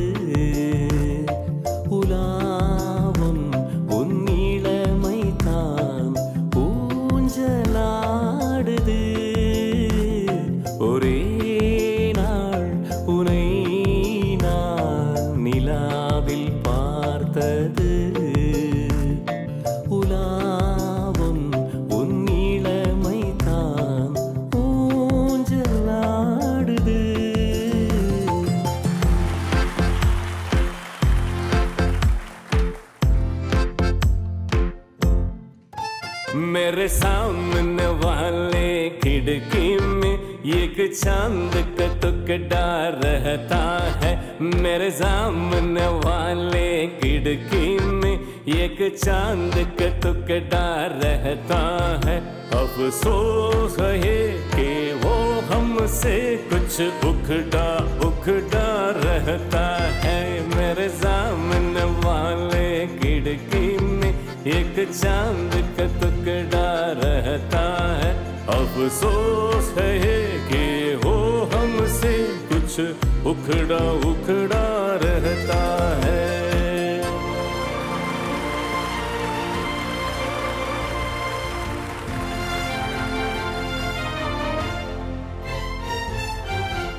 உலாவும் உன் இளமை தான் ஊஞ்சலாடுது ஒரே நாள் உனை நான் நிலாவில் பார்த்தது உலாவும் உன் இளமை தான் ஊஞ்சலாடுது मेरे सामने वाले खिड़की में एक चांद का टुकड़ा रहता है मेरे सामने वाले खिड़की में एक चांद का टुकड़ा रहता है अफसोस है कि वो हमसे कुछ उखड़ा उखड़ा रहता है मेरे सामने वाले खिड़की में एक चांद का टुकड़ा रहता है अफसोस है कि वो हमसे कुछ उखड़ा उखड़ा रहता है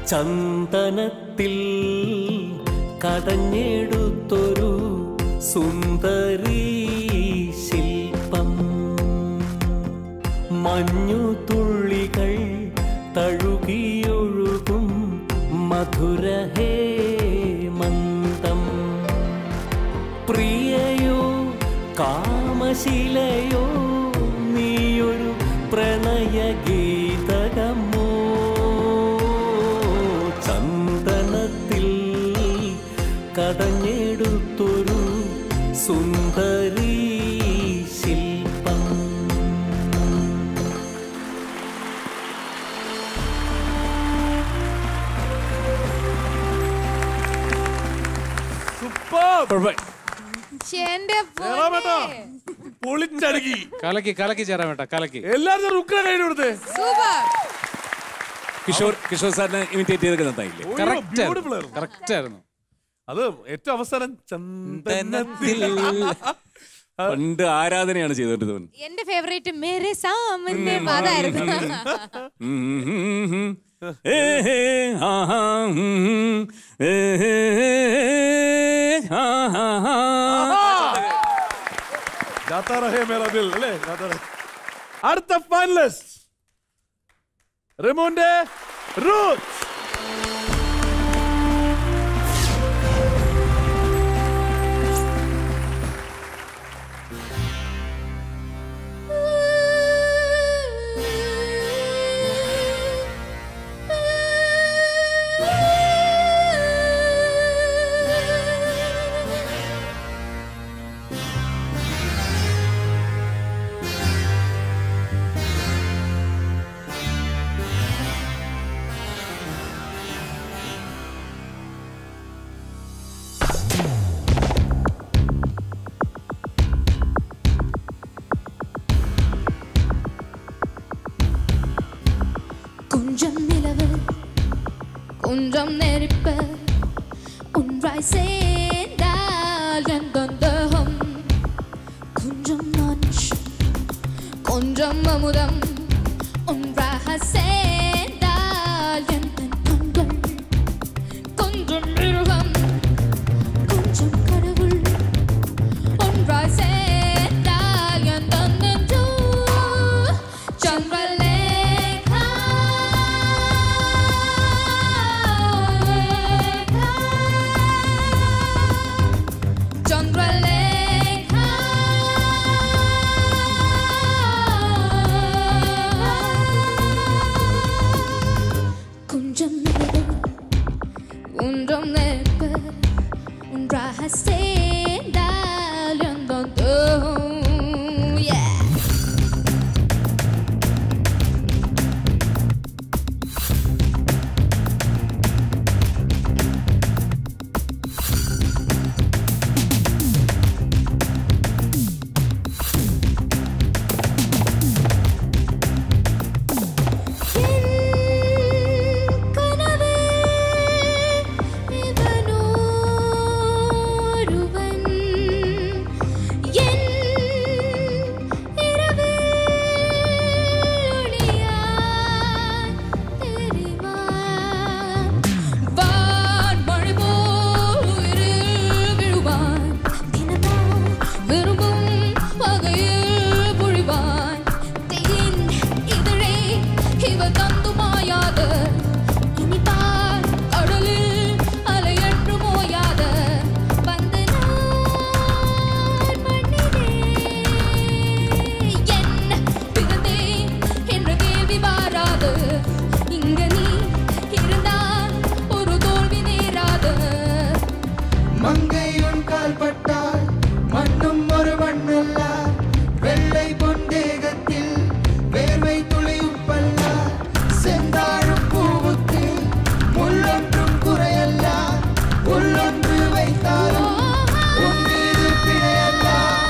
ചന്ദനത്തിൽ കടഞ്ഞെടുത്തൊരു സുന്ദരീ ശില്പം മഞ്ഞു തുള്ളികൾ തഴുകിയൊഴുകും മധുരഹേമന്തം പ്രിയയോ കാമശിലയോ നീയൊരു പ്രണയഗീതകമോ ചന്ദനത്തിൽ കടഞ്ഞെടുത്തൊരു സുന്ദരീ ശില്പം എന്റെ ജയറാമേട്ടാ, പൊളിച്ചടുക്കി കലക്കി കലക്കി ചേരാമേട്ട കലക്കി എല്ലാവരും റുക്ക കൈ കൊടുത്തേ സൂപ്പർ കിഷോർ കിഷോർ സാറിനെ ഇമിറ്റേറ്റ് ചെയ്തൊക്കെ നന്നായില്ലേ ഓ, Correct beautiful ആയിരുന്നു. ആയിരുന്നു. Correct ആയിരുന്നു അത് ഏറ്റവും അവസാനം ചന്ദനത്തിൽ പണ്ട് ആരാധനയാണ് ചെയ്തോണ്ടിരുന്നത് എന്റെ ഫേവറേറ്റ് മേരെ സാമന്റെ അതായിരുന്നു ജാത്താ രഹേ മേരാ ദിൽ അല്ലേ ജാത്താ രഹേ. അടുത്ത ഫൈനലിസ്റ്റ് റിമോന്റെ റൂത്ത് கொஞ்சம் நிலவு கொஞ்சம் நெருப்பு ஒன்றாய் சேர்ந்தால் எந்த தேகம் கொஞ்சம் மனுஷன் கொஞ்சம் அமுதம் ஒன்றாக சேர்ந்தால் எந்த கண்கள் கொஞ்சம் மிருகம் கொஞ்சம் கடவுள் ஒன்றாய் சேர்ந்தால் எந்த நெஞ்சு சந்திரலேகா చంద్రలేఖ கொஞ்சம் நிலவு ஒன்றும் நெருப்பு ஒன்றாக சேர்ந்தால் எந்த yeah. இவனோருவன் என் இரவில் ஒளியாய் தெரிவான். வான்மழை போல் உயிரில் விழுவான். தினமும் விரும்பும் வகையில் பொழிவான். தேன் இதழை இவள் தந்து மாயாத இனிப்பார் கடலில் அலையன்று மோயாத வந்து நான் மண்ணிலே என்ன பிறந்தேன் என்ற கேள்வி வாராது இங்க நீ இருந்தால் ஒரு தோல்வி நேராது மங்கையுன் கால் பட்டால் மண்ணும் ஒரு மண்ணல்ல வெள்ளை பொந்தேகத்தில் வேர்வை துளி உப்பல்ல செந்தாழும் பூவுக்கு முள்ளொன்றும் குறையல்ல உள்ளொன்று வைத்தாலும் உன் மீது பிழையல்ல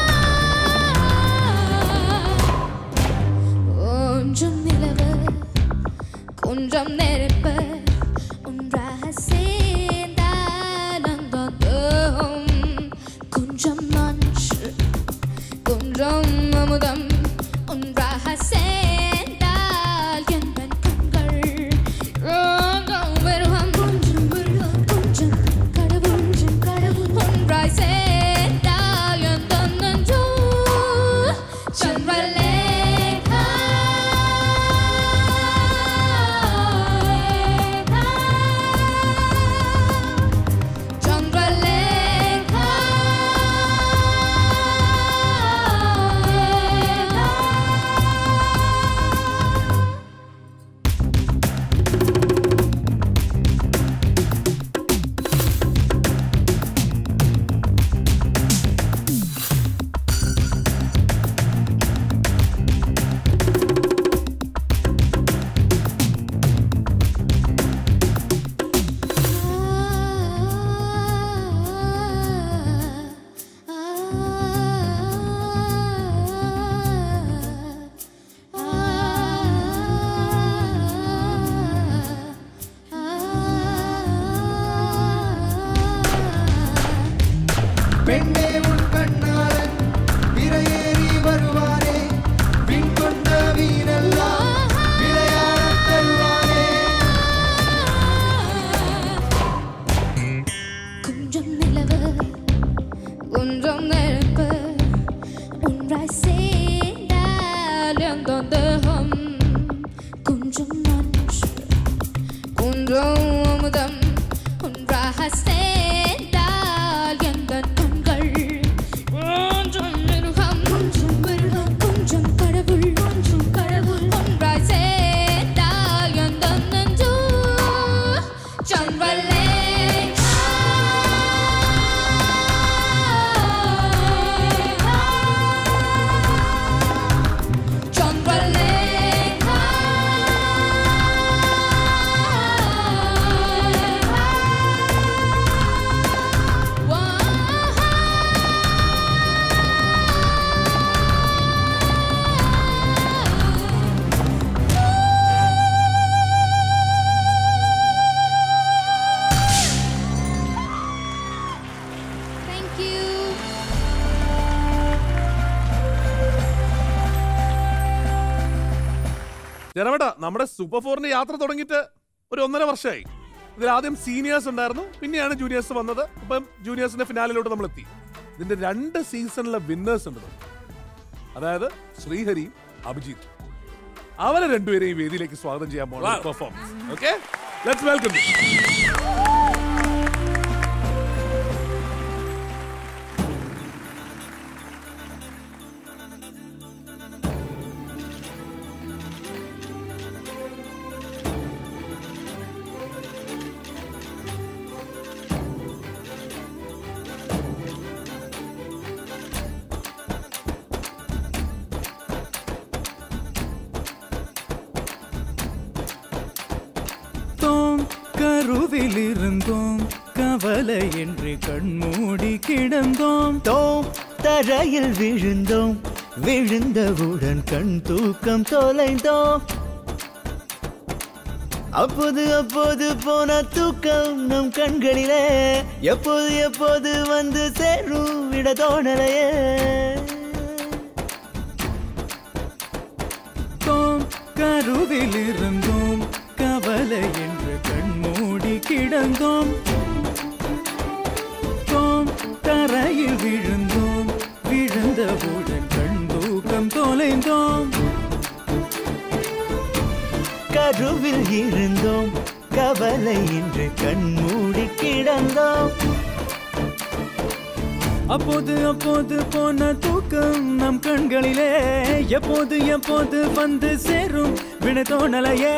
கொஞ்சம் நிலவு கொஞ்சம் நெருப்பு ஒன்றாக சேர்ந்தால் அந்த தேகம் கொஞ்சம் மனுஷு கொஞ்சம் அமுதம் ஒன்றாக சேர்ந்தால் எந்த கண்கள் ரோகம் வெறும் ஒன்றும் அமுதம் ஒன்றாக சேர்ந்தால் எங்கள் கண்கள் ஒன்றும் மிருகம் ஒன்றும் மிருகம் கொஞ்சம் கடவுள் ஒன்றும் கடவுள் ஒன்றாய் சேர்ந்தால் எங்கள் நெஞ்சு சம்பலே Thank you. ജനവേട്ട നമ്മുടെ സൂപ്പർ ഫോറിന്റെ യാത്ര തുടങ്ങിയിട്ട് ഒരു ഒന്നര വർഷമായി ഇതിൽ ആദ്യം സീനിയേഴ്സ് ഉണ്ടായിരുന്നു പിന്നെയാണ് ജൂനിയേഴ്സ് വന്നത് അപ്പം ജൂനിയേഴ്സിന്റെ ഫിനാലിലോട്ട് നമ്മൾ എത്തി ഇതിന്റെ രണ്ട് സീസണിലെ വിന്നേഴ്സ് ഉണ്ട് നമുക്ക്. അതായത് ശ്രീഹരിയും അഭിജിത്ത് അവരെ രണ്ടുപേരെയും ഈ വേദിയിലേക്ക് സ്വാഗതം ചെയ്യാൻ പോകുന്ന പെർഫോമൻസ് ഓക്കെ ലെറ്റ്സ് വെൽക്കം தோம் கருவிலிருந்தோம் கவலை என்று கண்மூடி கிடந்தோம் தோம் தரையில் விழுந்தோம் விழுந்தவுடன் கண் தூக்கம் தொலைந்தோம் அப்போது அப்போது போன தூக்கம் நம் கண்களிலே எப்போது எப்போது வந்து சேரும் விட தோணலையே தோம் கருவிலிருந்தோம் கவலை என்று கண்மூடி கிடந்தோம் தோம் தரையில் விழுந்தோம் விழுந்தவுடன் கண் தூக்கம் தொலைந்தோம் கருவில் இருந்தோம் கவலை என்று கண்மூடி கிடந்தோம் அப்போது அப்போது போன தூக்கம் நம் கண்களிலே எப்போது எப்போது வந்து சேரும் விட தோணலையே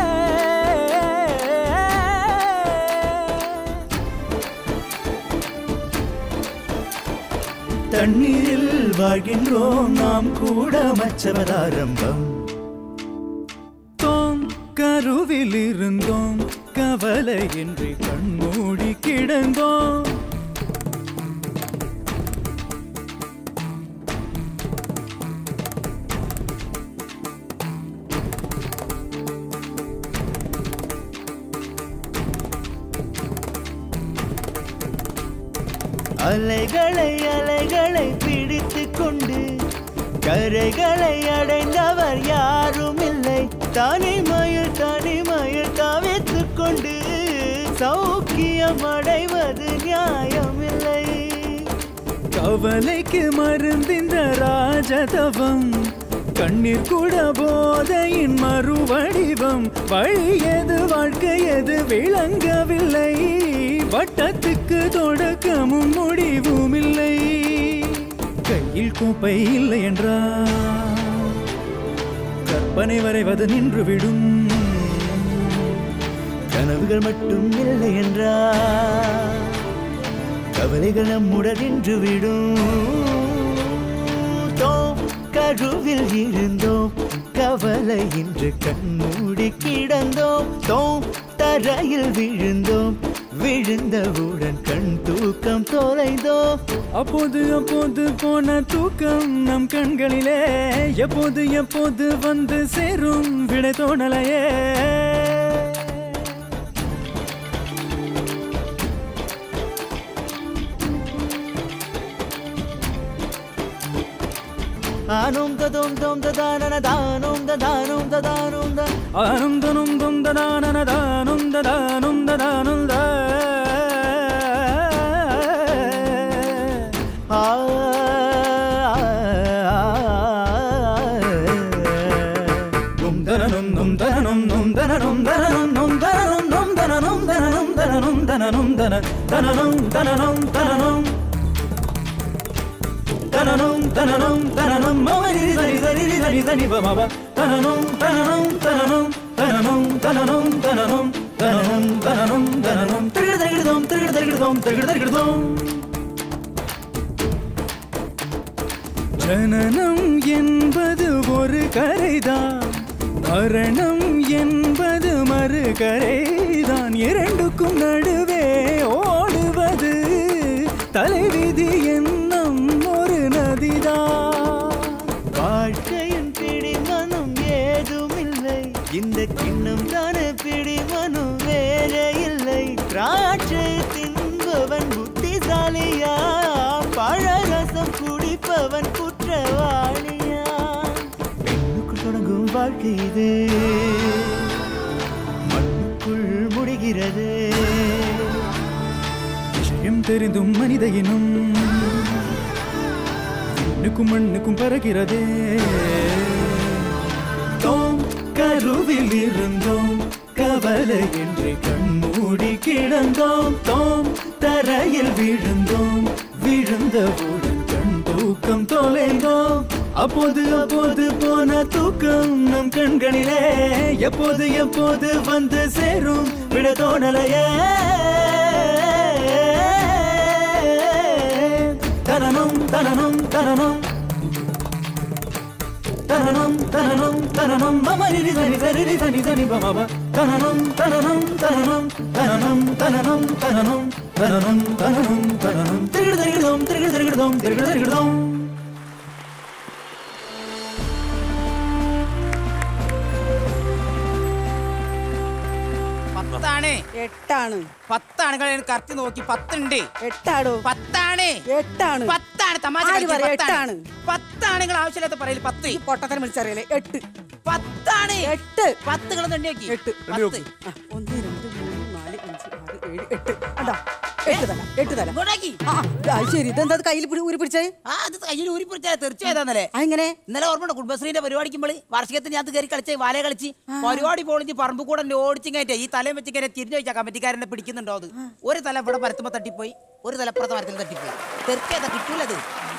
தண்ணீரில் வாழ்கின்றோம் நாம் கூட மச்சவதாரம்பம் தோம் கருவில் இருந்தோம் கவலை என்று கண்மூடி கிடந்தோம் அலைகளை அலைகளை பிடித்து கொண்டு கரைகளை அடைந்தவர் யாரும் இல்லை தனிமையில் தனிமையில் தவித்துக் கொண்டு சௌக்கியம் அடைவது நியாயமில்லை கவலைக்கு மருந்திந்த ராஜதவம் கண்ணீர் கூட போதையின் மறுவடிவம் வழி எது வாழ்க்கை எது விளங்கவில்லை வட்டத்துக்கு தொடக்கமும் முடிவும் இல்லை கையில் கோப்பை இல்லை என்றால் கற்பனை வரைவது நின்றுவிடும் கனவுகள் மட்டும் இல்லை என்றால் கவலைகள் நம்முடன் நின்றுவிடும் தோம் கருவில் இருந்தோம் கவலை இன்று கண்மூடி கிடந்தோம் தோம் தரையில் விழுந்தோம் விழுந்தவுடன் கண் தூக்கம் தொலைந்தோம் அப்போது அப்போது போன தூக்கம் நம் கண்களிலே எப்போது எப்போது வந்து சேரும் விடை தோணலையே ஆனும் ததும் தும் ததானன தானும் ததானும் ததானும் த ஆனும் தனும் தும் ததானன தானும் ததானும் ததானும் த ஆ நும் தரனும் நும் தரனும் நும் தரனும் தரனும் நும் தரனும் நும் തനനും തനനും തന തനനും തനനും തനനും തനനും തനനും തനനും മമരി ധനി ധനി ധനി ധനി ബമ തനനും തനനും തനനും തനനും തനനും തനനും തനനും തനനും തനനും തിരികിട തിരികിടതോം തിരികിട തിരികിടതോം തിരികിട തിരികിടതോം ஜனனம் என்பது ஒரு கரைதான் மரணம் என்பது மறு கரைதான் இரண்டுக்கும் நடுவே ஓடுவது தலைவிதி என்னும் ஒரு நதிதான் வாழ்க்கையின் பிடிமனம் ஏதுமில்லை இந்த கிண்ணம் தான பிடிமனம் வேற இல்லை திராட்சை தின்பவன் புத்திசாலியா பழரசம் குடிப்பவன் குற்றவாளியா பெண்ணுக்குள் தொடங்கும் வாழ்க்கை இது மண்ணுக்குள் முடிகிறது விஷயம் தெரிந்தும் மனித இனம் விண்ணுக்கும் மண்ணுக்கும் பறக்கிறதே தோம் கருவில் இருந்தோம் கவலை என்று கண்மூடி கிடந்தோம் தோம் தரையில் விழுந்தோம் விழுந்தவுடன் கண் தூக்கம் தொலைந்தோம் அப்போது அப்போது போன தூக்கம் நம் கண்களிலே எப்போது எப்போது வந்து சேரும் விட தோணலையே தனனும் தனனும் தனனும் தனனம் தனனம் தனனம் மமரி தனி தனி தனி தனி பமப தனனம் தனனம் தனனம் தனனம் தனனம் தனனம் தனனம் தனனம் தனனம் திருகிடு திருகிடுதோம் திருகிடு திருகிடுதோம் திருகிடு திருகிடுதோம் പത്താണ് എട്ടാണ് പത്താണ് കറക്റ്റ് നോക്കി പത്തുണ്ട് എട്ടാടോ പത്താണ് എട്ടാണ് പത്താണ് തമാശ ആര് കളിക്കുക, പറയാ പത്താണ്. എട്ടാണ് പത്താണ് നിങ്ങൾ ആവശ്യമില്ലാത്ത പറയല് പത്ത് പൊട്ടത്തരം വിളിച്ചറിയല്ലേ എട്ട് പത്താണ് എട്ട് പത്തുകൾ തന്നെ നോക്കി എട്ട് പത്ത് ആ, ഒന്ന് രണ്ട് മൂന്ന് നാല് അഞ്ച് ആറ് ഏഴ് എട്ട് അണ്ടാ എട്ട് തല എട്ട് തല ഇങ്ങോട്ടേക്ക്. ആ ആ, ശരി ഇതെന്താ ഇത് കയ്യിൽ പിടി- ഊരി പിടിച്ചേ ആ അത് കയ്യിൽ ഊരി പിടിച്ചാൽ തീർച്ചയായതാന്നല്ലേ എങ്ങനെ ഇന്നലെ ഓർമ്മയുണ്ട് കുടുംബശ്രീന്റെ പരിപാടിക്കുമ്പോൾ വാർഷികത്തിന് ഞാൻ കയറി കളിച്ച് വാല കളിച്ച് പരിപാടി പോളിച്ച് പറമ്പ് കൂടെ എന്നെ ഓടിച്ചും കയറ്റേ ഈ തലയും വെച്ച് കയറി തിരിഞ്ഞു വെച്ചാൽ കമ്മിറ്റിക്കാരനെ പിടിക്കുന്നുണ്ടോ അത് ഒരു തല ഇവിടെ പരത്തുമ്പോ തട്ടിപ്പോയി ഒരു തലപ്പുറത്തെ മരത്തിൽ തട്ടിപ്പോയി തീർച്ചയായിട്ടും കിട്ടൂലത്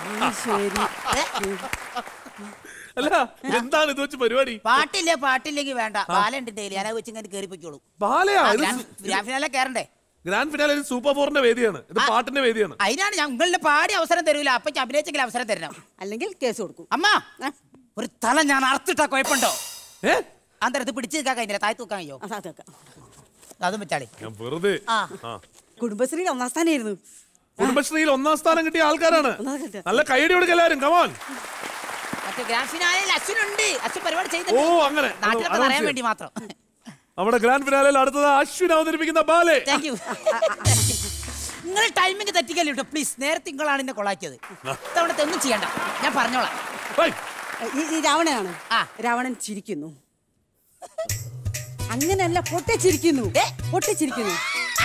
അല്ല എന്താണ് ഇത് വെച്ച് പരിപാടി പാട്ടില്ല പാട്ടില്ലെങ്കിൽ വേണ്ട ബാലുണ്ട് ഡെയിലി ഞാനത് വെച്ച് ഇങ്ങനെ കയറി പൊയ്ക്കോളൂ ബാലയാ ഇത് ഗ്രാൻഡ് ഫിനാലെ കയറണ്ടേ ഗ്രാൻഡ് ഫിനാലെ സൂപ്പർ ഫോറിന്റെ വേദിയാണ് ഇത് പാട്ടിന്റെ വേദിയാണ് അതിനാണ് ഞങ്ങളുടെ പാടി അവസരം തരൂല അപ്പൊ അഭിനയിച്ചെങ്കിൽ അവസരം തരണം അല്ലെങ്കിൽ കേസ് കൊടുക്കും അമ്മ ഒരു തല ഞാൻ അറുത്തിട്ടാ കുഴപ്പമുണ്ടോ അന്തരം ഇത് പിടിച്ചു നിൽക്കാൻ കഴിഞ്ഞില്ല താഴത്ത് വെക്കാൻ കഴിയോ അതും വെച്ചാളി ഞാൻ വെറുതെ ആ. ആ. കുടുംബശ്രീ ഒന്നാം സ്ഥാനമായിരുന്നു കുടുംബശ്രീയിൽ ഒന്നാം സ്ഥാനം കിട്ടിയ ആൾക്കാരാണ് നല്ല കൈയടി കൊടുക്കുക എല്ലാരും കമാൻ മറ്റേ ഗ്രാൻഡ് ഫിനാലയിൽ അശ്വിനുണ്ട് അശ്വിൻ പരിപാടി ഓ, ചെയ്തിട്ടുണ്ട് അങ്ങനെ. നാട്ടിലൊക്കെ announce പറയാൻ ചെയ്യാം. വേണ്ടി മാത്രം നമ്മുടെ ഗ്രാൻഡ് ഫിനാലയിൽ അടുത്തത് അശ്വിൻ അവതരിപ്പിക്കുന്ന ബാലെ താങ്ക് യു നിങ്ങൾ ടൈമിംഗ് തെറ്റിക്കല്ലോ കേട്ടോ പ്ലീസ് നേരത്തെ നിങ്ങളാണ് എന്നെ കൊളാക്കിയത് ഇത്തവണത്തെ ഒന്നും ചെയ്യണ്ട ഞാൻ പറഞ്ഞോളാം ഈ ഈ രാവണനാണ് രാവണൻ ചിരിക്കുന്നു അങ്ങനെയല്ല പൊട്ടിച്ചിരിക്കുന്നു പൊട്ടിച്ചിരിക്കുന്നു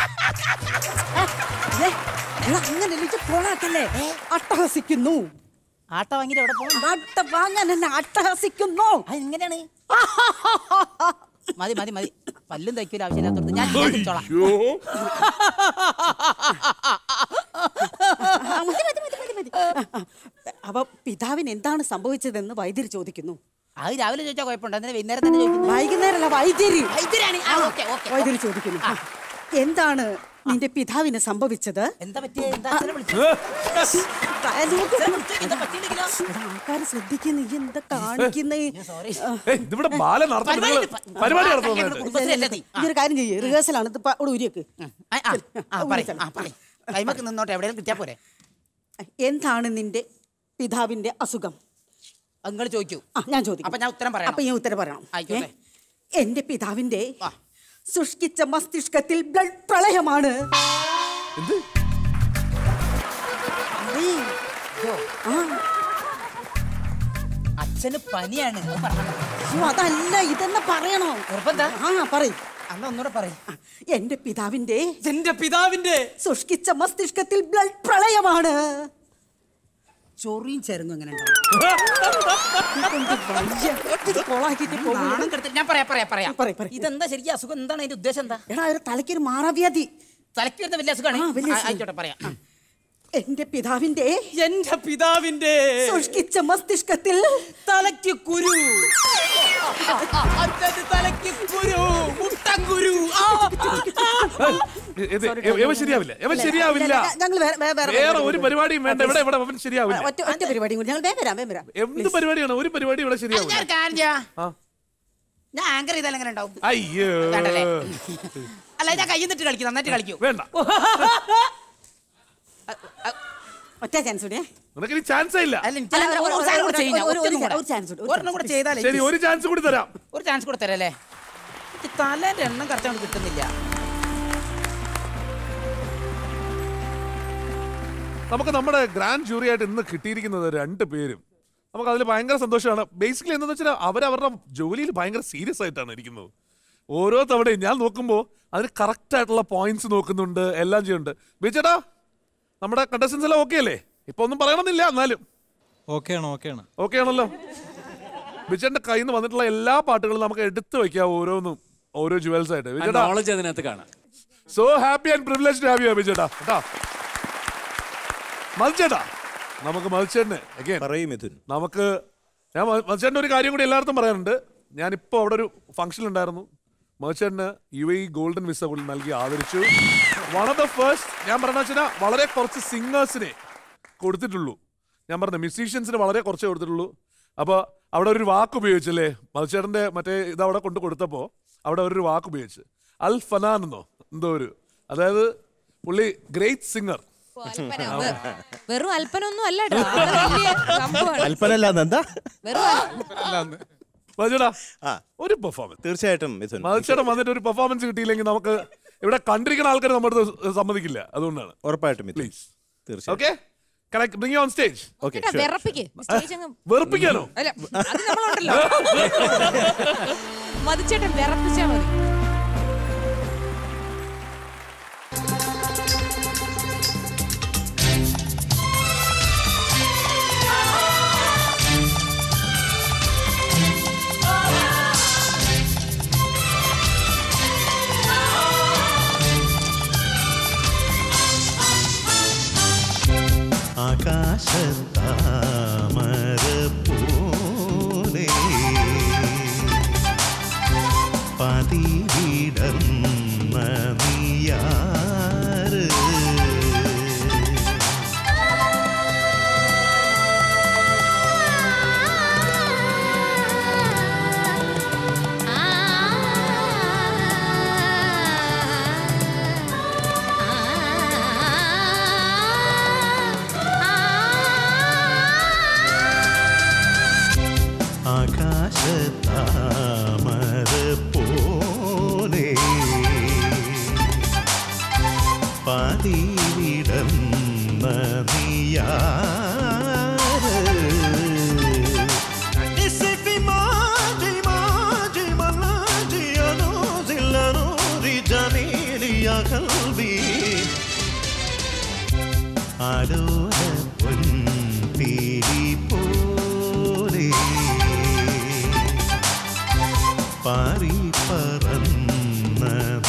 ഏ, എടാ, അങ്ങനെയല്ല ഇത് കൊളാക്കല്ലേ അട്ടഹസിക്കുന്നു ആട്ട വാങ്ങിട്ട് എവിടെ പോകും അട്ട വാങ്ങാനല്ല അട്ടഹസിക്കുന്നു എങ്ങനെയാണ് മതി മതി മതി പല്ലും തയ്ക്കൂല ആവശ്യമില്ലാത്തടത്ത് ഞാൻ ഞാൻ തിരിച്ചോളാം ആ, മതി, മതി, മതി, മതി, മതി. അപ്പൊ പിതാവിന് എന്താണ് സംഭവിച്ചതെന്ന് വൈദ്യര് ചോദിക്കുന്നു അത് രാവിലെ ചോദിച്ചാൽ കുഴപ്പമുണ്ടോ എന്തിനാ വൈകുന്നേരം തന്നെ ചോദിക്കുന്നത് വൈകുന്നേരമല്ല വൈദ്യര് വൈദ്യരാണ് ആ ഓക്കെ ഓക്കെ വൈദ്യര് ചോദിക്കുന്നു എന്താണ് നിന്റെ പിതാവിന് സംഭവിച്ചത് എന്താ പറ്റിയത് എന്താ അച്ഛനെ വിളിച്ചത്? ആൾക്കാർ ശ്രദ്ധിക്കുന്നു ഈ എന്താ കാണിക്കുന്നേ ഇതിവിടെ ബാല നടത്തുന്നത് നിങ്ങള് പരിപാടി നടത്തുന്നത് ഈ ഒരു കാര്യം ചെയ്യേ റിഹേഴ്സൽ ആണ് ഇത് ഇപ്പൊ അവിടെ ഉരിയക്ക് ആ പറയും ആ പറയും കൈമക്ക് നിന്നോട്ടെ എവിടെയെങ്കിലും കിട്ടിയാ പോരെ എന്താണ് നിന്റെ പിതാവിന്റെ അസുഖം നിങ്ങൾ ചോദിക്കൂ ആ ഞാൻ ചോദിക്കും അപ്പൊ ഞാൻ ഉത്തരം പറയാം അപ്പൊ ഞാൻ ഉത്തരം പറയണം ആയിക്കോട്ടെ. ഏ? എന്റെ പിതാവിന്റെ ശുഷ്കിച്ച മസ്തിഷ്കത്തിൽ ബ്ലഡ് പ്രളയമാണ് ആ, അച്ഛന് പനിയാണ് അത് പറഞ്ഞോ. അയ്യോ, അതല്ല ഇതെന്നെ പറയണോ നിർബന്ധ ആ പറയും അന്ന് ഒന്നുകൂടെ പറയും എന്റെ പിതാവിന്റെ എന്റെ പിതാവിന്റെ ശുഷ്കിച്ച മസ്തിഷ്കത്തിൽ ബ്ലഡ് പ്രളയമാണ് ചൊറിയും ചേർന്നു എങ്ങനെ ഇത് കൊളാക്കിയിട്ട് പോകുന്നു. നാണം കെടുത്തി ഞാൻ പറയാം പറയാം പറയാം പറയ്, പറയ്. ഇതെന്താ ശരിക്കും അസുഖം എന്താണ് അതിന്റെ ഉദ്ദേശം എന്താ എടാ ഒരു തലയ്ക്കൊരു മാറാവ്യാധി തലയ്ക്ക് വരുന്ന വലിയ അസുഖമാണ് ആ, വലിയ ആ, അസുഖം. ആയിക്കോട്ടെ പറയാം ആ. എന്റെ പിതാവിന്റെ എന്റെ പിതാവിന്റെ സൂക്ഷിച്ച മസ്തിഷ്കത്തിൽ തലയ്ക്ക് കുരു അച്ഛന്റെ തലയ്ക്ക് കുരു മുട്ടക്കുരു ആ. ഇത് ഇവ ശരിയാവില്ല ഇവ ശരിയാവില്ല ഞങ്ങൾ വേറെ ഒരു പരിപാടിയും വേണ്ട ഇവിടെ ഇവിടെ അവൻ ശരിയാവില്ല ഒറ്റ ഒറ്റ പരിപാടിയും കൂടി ഞങ്ങൾ വേഗം വരാം വേഗം വരാം എന്ത് പരിപാടിയാണ് ഒരു പരിപാടി ഇവിടെ ഞാൻ ശരിയാവില്ല ഒരു കാര്യം ചെയ്യാം. ആ. ഞാൻ ആങ്കർ ചെയ്താൽ എങ്ങനെ ഉണ്ടാവും അയ്യോ വേണ്ടല്ലേ? അല്ല ഞാൻ കയ്യിൽ നിന്നിട്ട് കളിക്കും നന്നായിട്ട് കളിക്കും വേണ്ട ഒറ്റ ചാൻസ് കൂടെ നിനക്ക് ഇനി ചാൻസേ ഇല്ല അല്ല, എനിക്ക് ഒരു- ഒരു സാധനം കൂടെ ചെയ്യാം. ഒരു- ഒരു- ഒറ്റ കൂടെ. ഒരു ചാൻസ് കൂടെ, ഒരു ഒരെണ്ണം കൂടെ ചെയ്താലേ ശരി ഒരു ചാൻസ് കൂടി തരാം ഒരു ചാൻസ് കൂടെ തരല്ലേ എനിക്ക് തലേന്റെ എണ്ണം കറക്റ്റ് അങ്ങോട്ട് കിട്ടുന്നില്ല നമുക്ക് നമ്മുടെ ഗ്രാൻഡ് ജൂറി ആയിട്ട് ഇന്ന് കിട്ടിയിരിക്കുന്നത് രണ്ട് പേരും നമുക്ക് അതിൽ ഭയങ്കര സന്തോഷമാണ് ബേസിക്കലി എന്താണെന്ന് വെച്ചാൽ അവരവരുടെ ജോലിയിൽ ഭയങ്കര സീരിയസ് ആയിട്ടാണ് ഇരിക്കുന്നത് ഓരോ തവണയും ഞാൻ നോക്കുമ്പോൾ അതിന് കറക്റ്റ് ആയിട്ടുള്ള പോയിന്റ്സ് നോക്കുന്നുണ്ട് എല്ലാം ചെയ്യുന്നുണ്ട് ബിച്ചേട്ടാ നമ്മുടെ കണ്ടസ്റ്റൻസ് എല്ലാം ഓക്കെ അല്ലേ ഇപ്പൊ ഒന്നും പറയണമെന്നില്ല എന്നാലും ഓക്കെയാണ് ഓക്കെയാണ് ഓക്കെ ആണല്ലോ ബിച്ചേട്ടന്റെ കയ്യിൽ നിന്ന് വന്നിട്ടുള്ള എല്ലാ പാട്ടുകളും നമുക്ക് എടുത്തു വെക്കാം ഓരോന്നും ഓരോ ജുവൽസ് ആയിട്ട് ബിച്ചേട്ടാ നോളജ് അതിനകത്ത് കാണാം so happy and privilege to have you ബിച്ചേട്ടാ കേട്ടാ മത്സ്യേട്ടാ നമുക്ക് മത്സ്യേട്ടന് again, പറയും മിഥുൻ നമുക്ക് ഞാൻ മ- മത്സ്യേട്ടൻ്റെ ഒരു കാര്യം കൂടി എല്ലായിടത്തും പറയാറുണ്ട് ഞാനിപ്പോൾ അവിടെ ഒരു ഫംഗ്ഷൻ ഉണ്ടായിരുന്നു മത്സ്യേട്ടന് യു എ ഗോൾഡൻ വിസ കൂടി നൽകി ആദരിച്ചു വൺ ഓഫ് ദ ഫസ്റ്റ് ഞാൻ പറഞ്ഞ വെച്ചാൽ വളരെ കുറച്ച് സിംഗേഴ്സിനെ കൊടുത്തിട്ടുള്ളൂ ഞാൻ പറഞ്ഞ മ്യൂസീഷ്യൻസിന് വളരെ കുറച്ചേ കൊടുത്തിട്ടുള്ളൂ അപ്പോൾ അവിടെ ഒരു വാക്ക് ഉപയോഗിച്ചല്ലേ മത്സ്യേട്ടൻ്റെ മറ്റേ ഇത് അവിടെ കൊണ്ട് കൊടുത്തപ്പോൾ അവിടെ ഒരു വാക്ക് ഉപയോഗിച്ച് അൽ ഫനാൻ എന്നോ എന്തോ ഒരു അതായത് പുള്ളി ഗ്രേറ്റ് സിംഗർ വെറും അല്പനൊന്നും അല്ല ട്ടോ. അത് വലിയ സംഭവമാണ്. അല്പനല്ലാന്ന് എന്താ വെറും മത്സ്യേട്ടാ ഒരു പെർഫോമൻസ് തീർച്ചയായിട്ടും മിഥുൻ മത്സ്യേട്ടൻ വന്നിട്ട് ഒരു പെർഫോമൻസ് കിട്ടിയില്ലെങ്കിൽ നമുക്ക് ഇവിടെ കണ്ടിരിക്കുന്ന ആൾക്കാർ നമ്മുടെ അടുത്ത് സമ്മതിക്കില്ല അതുകൊണ്ടാണ് ഉറപ്പായിട്ടും മിഥുൻ പ്ലീസ് തീർച്ചയായും okay bring on stage okay കേട്ടോ, വിറപ്പിക്ക് സ്റ്റേജ് അങ്ങ് വെറുപ്പിക്കാനോ അല്ല അത് നമ്മളുണ്ടല്ലോ മതിച്ചേട്ടൻ വിറപ്പിച്ചാ മതി ആകാശത്താമര പോലെ പതിവിടർന്ന നീയാറ് ആകാശത്താമര പോലെ പതിവിടർന്ന നീയാറ് Isifi maji maji malaji anozi lanozi janili ya kalbi ആലോല പൊൻപീലി പോലെ പാറി പറന്ന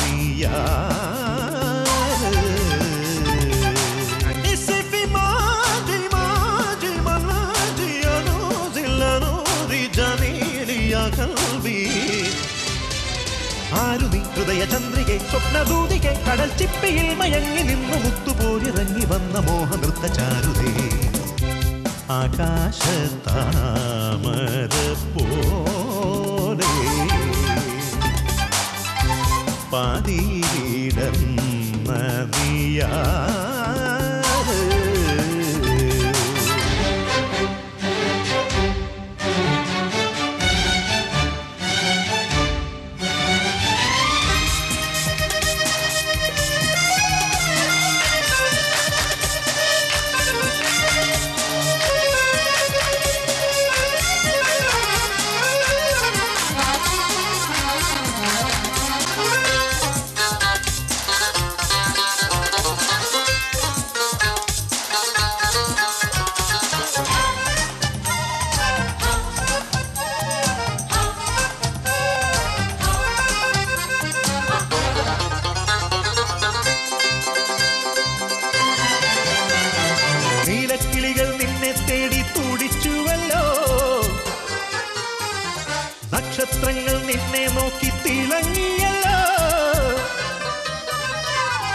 നീയാറ് Isifi maji maji malaji anozi lanozi janili ya kalbi ആരു നീ ഹൃദയ ചന്ദ്രികെ സ്വപ്നദൂതികെ കടൽ ചിപ്പിയിൽ മയങ്ങി നിന്നു മുത്തുപോലിറങ്ങി വന്ന മോഹ നൃത്തചാരുതേ ആകാശത്താമര പോലെ പാതിയിടന്ന നീയാറ്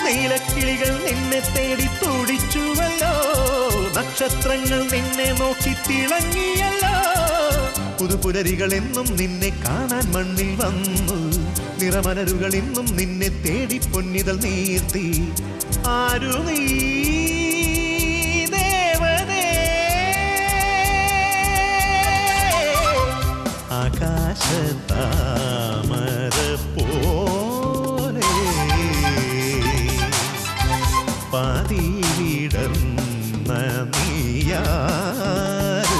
നീലക്കിളികൾ നിന്നെ തേടി തുടിച്ചുവല്ലോ നക്ഷത്രങ്ങൾ നിന്നെ നോക്കി തിളങ്ങിയല്ലോ പുതുപുലരികൾ എന്നും നിന്നെ കാണാൻ മണ്ണിൽ വന്നു നിറമലരുകൾ ഇന്നും നിന്നെ തേടി പൊന്നിതൾ നീർത്തി ആരു നീ ദേവനേ ആകാശത്താമര പോലെ പാതി വിടർന്ന നീയാറ്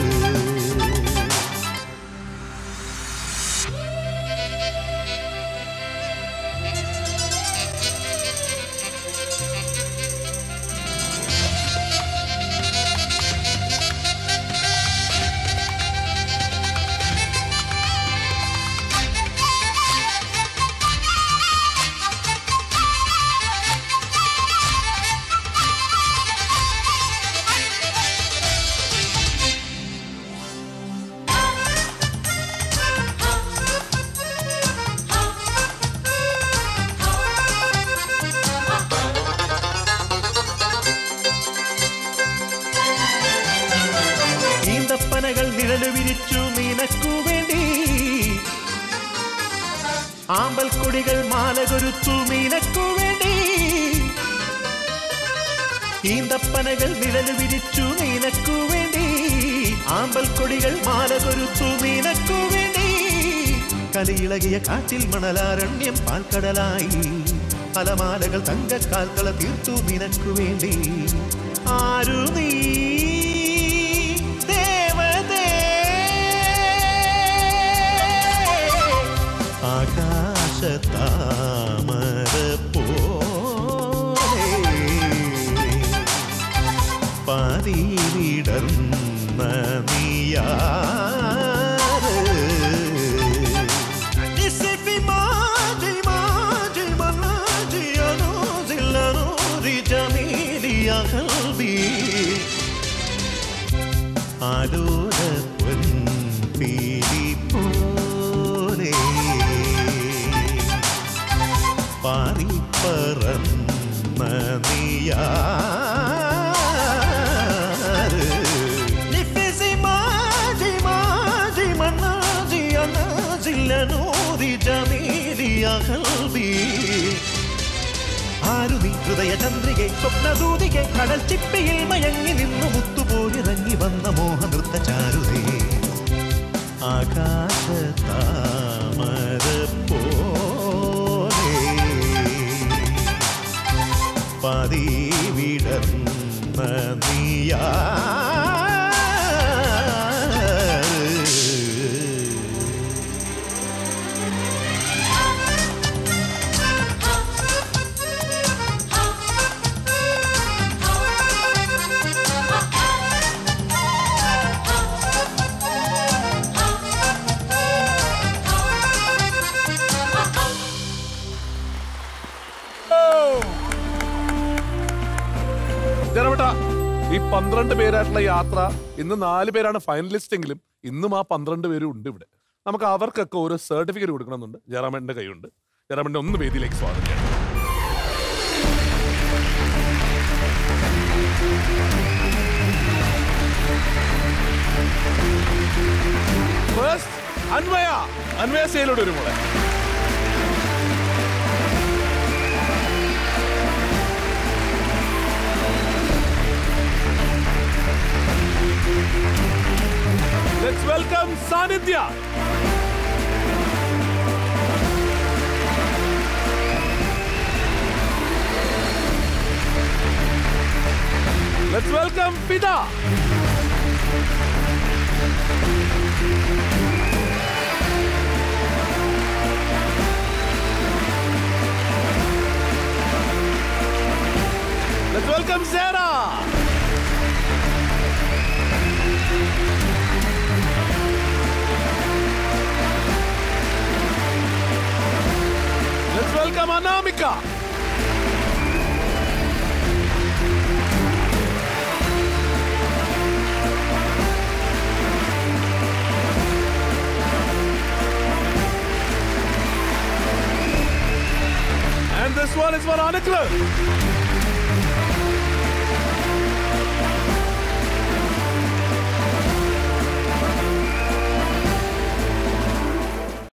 ഈന്തപ്പനകൾ നിഴല് വിരിച്ചു നിനക്കു വേണ്ടി ആമ്പൽ കൊടികൾ മാലകൊരുത്തു നിനക്കു വേണ്ടി ഈന്തപ്പനകൾ നിഴല് വിരിച്ചു നിനക്കു വേണ്ടി ആമ്പൽ കൊടികൾ മാലകൊരുത്തു നിനക്കു വേണ്ടി കലിയിളകിയ കാറ്റിൽ മണലാരണ്യം പാൽക്കടലായി അലമാലകൾ തങ്കക്കാൽക്കള തീർത്തു നിനക്കു വേണ്ടി ആരു നീ ദേവതേ ആകാശത്താമര പോലെ പാതി വിടർന്ന നീയാറ് ഇസിഫി മാജി മാജി മനാജി അനൂസിൽ അനൂരി ജമീലിയ കൽബി ആലോല പൊൻപീലി പോലെ പാറി പറന്ന നീയാറ് നിഫിസി മാജി മാജി മനാജി അനാജിൽ അനൂരി ജമീലിയ കൽബി ആരു നീ ഹൃദയ ചന്ദ്രികെ സ്വപ്നദൂതികെ കടൽ ചിപ്പിയിൽ മയങ്ങി നിന്നു മുത്തുപോലിറങ്ങി വന്ന മോഹനൃത്ത ചാരുതേ ആകാശ താമര പോലെ പതി വിടർന്ന നീയാ ജനപേട്ട ഈ പന്ത്രണ്ട് പേരായിട്ടുള്ള യാത്ര ഇന്ന് നാല് പേരാണ് ഫൈനലിസ്റ്റ് എങ്കിലും ഇന്നും ആ പന്ത്രണ്ട് പേരും ഉണ്ട് ഇവിടെ നമുക്ക് അവർക്കൊക്കെ ഒരു സർട്ടിഫിക്കറ്റ് കൊടുക്കണമെന്നുണ്ട് ജയറാമേന്റെ കൈയുണ്ട് ജയറാമേന്റെ ഒന്ന് വേദിയിലേക്ക് സ്വാഗതം ചെയ്യണം ഫസ്റ്റ് അന്വയ അന്വയ സേലോട് ഒരു മോളെ Let's welcome Sanidhya. Let's welcome Pida. Let's welcome Sarah. Let's welcome Anamika. And This one is for Anakla.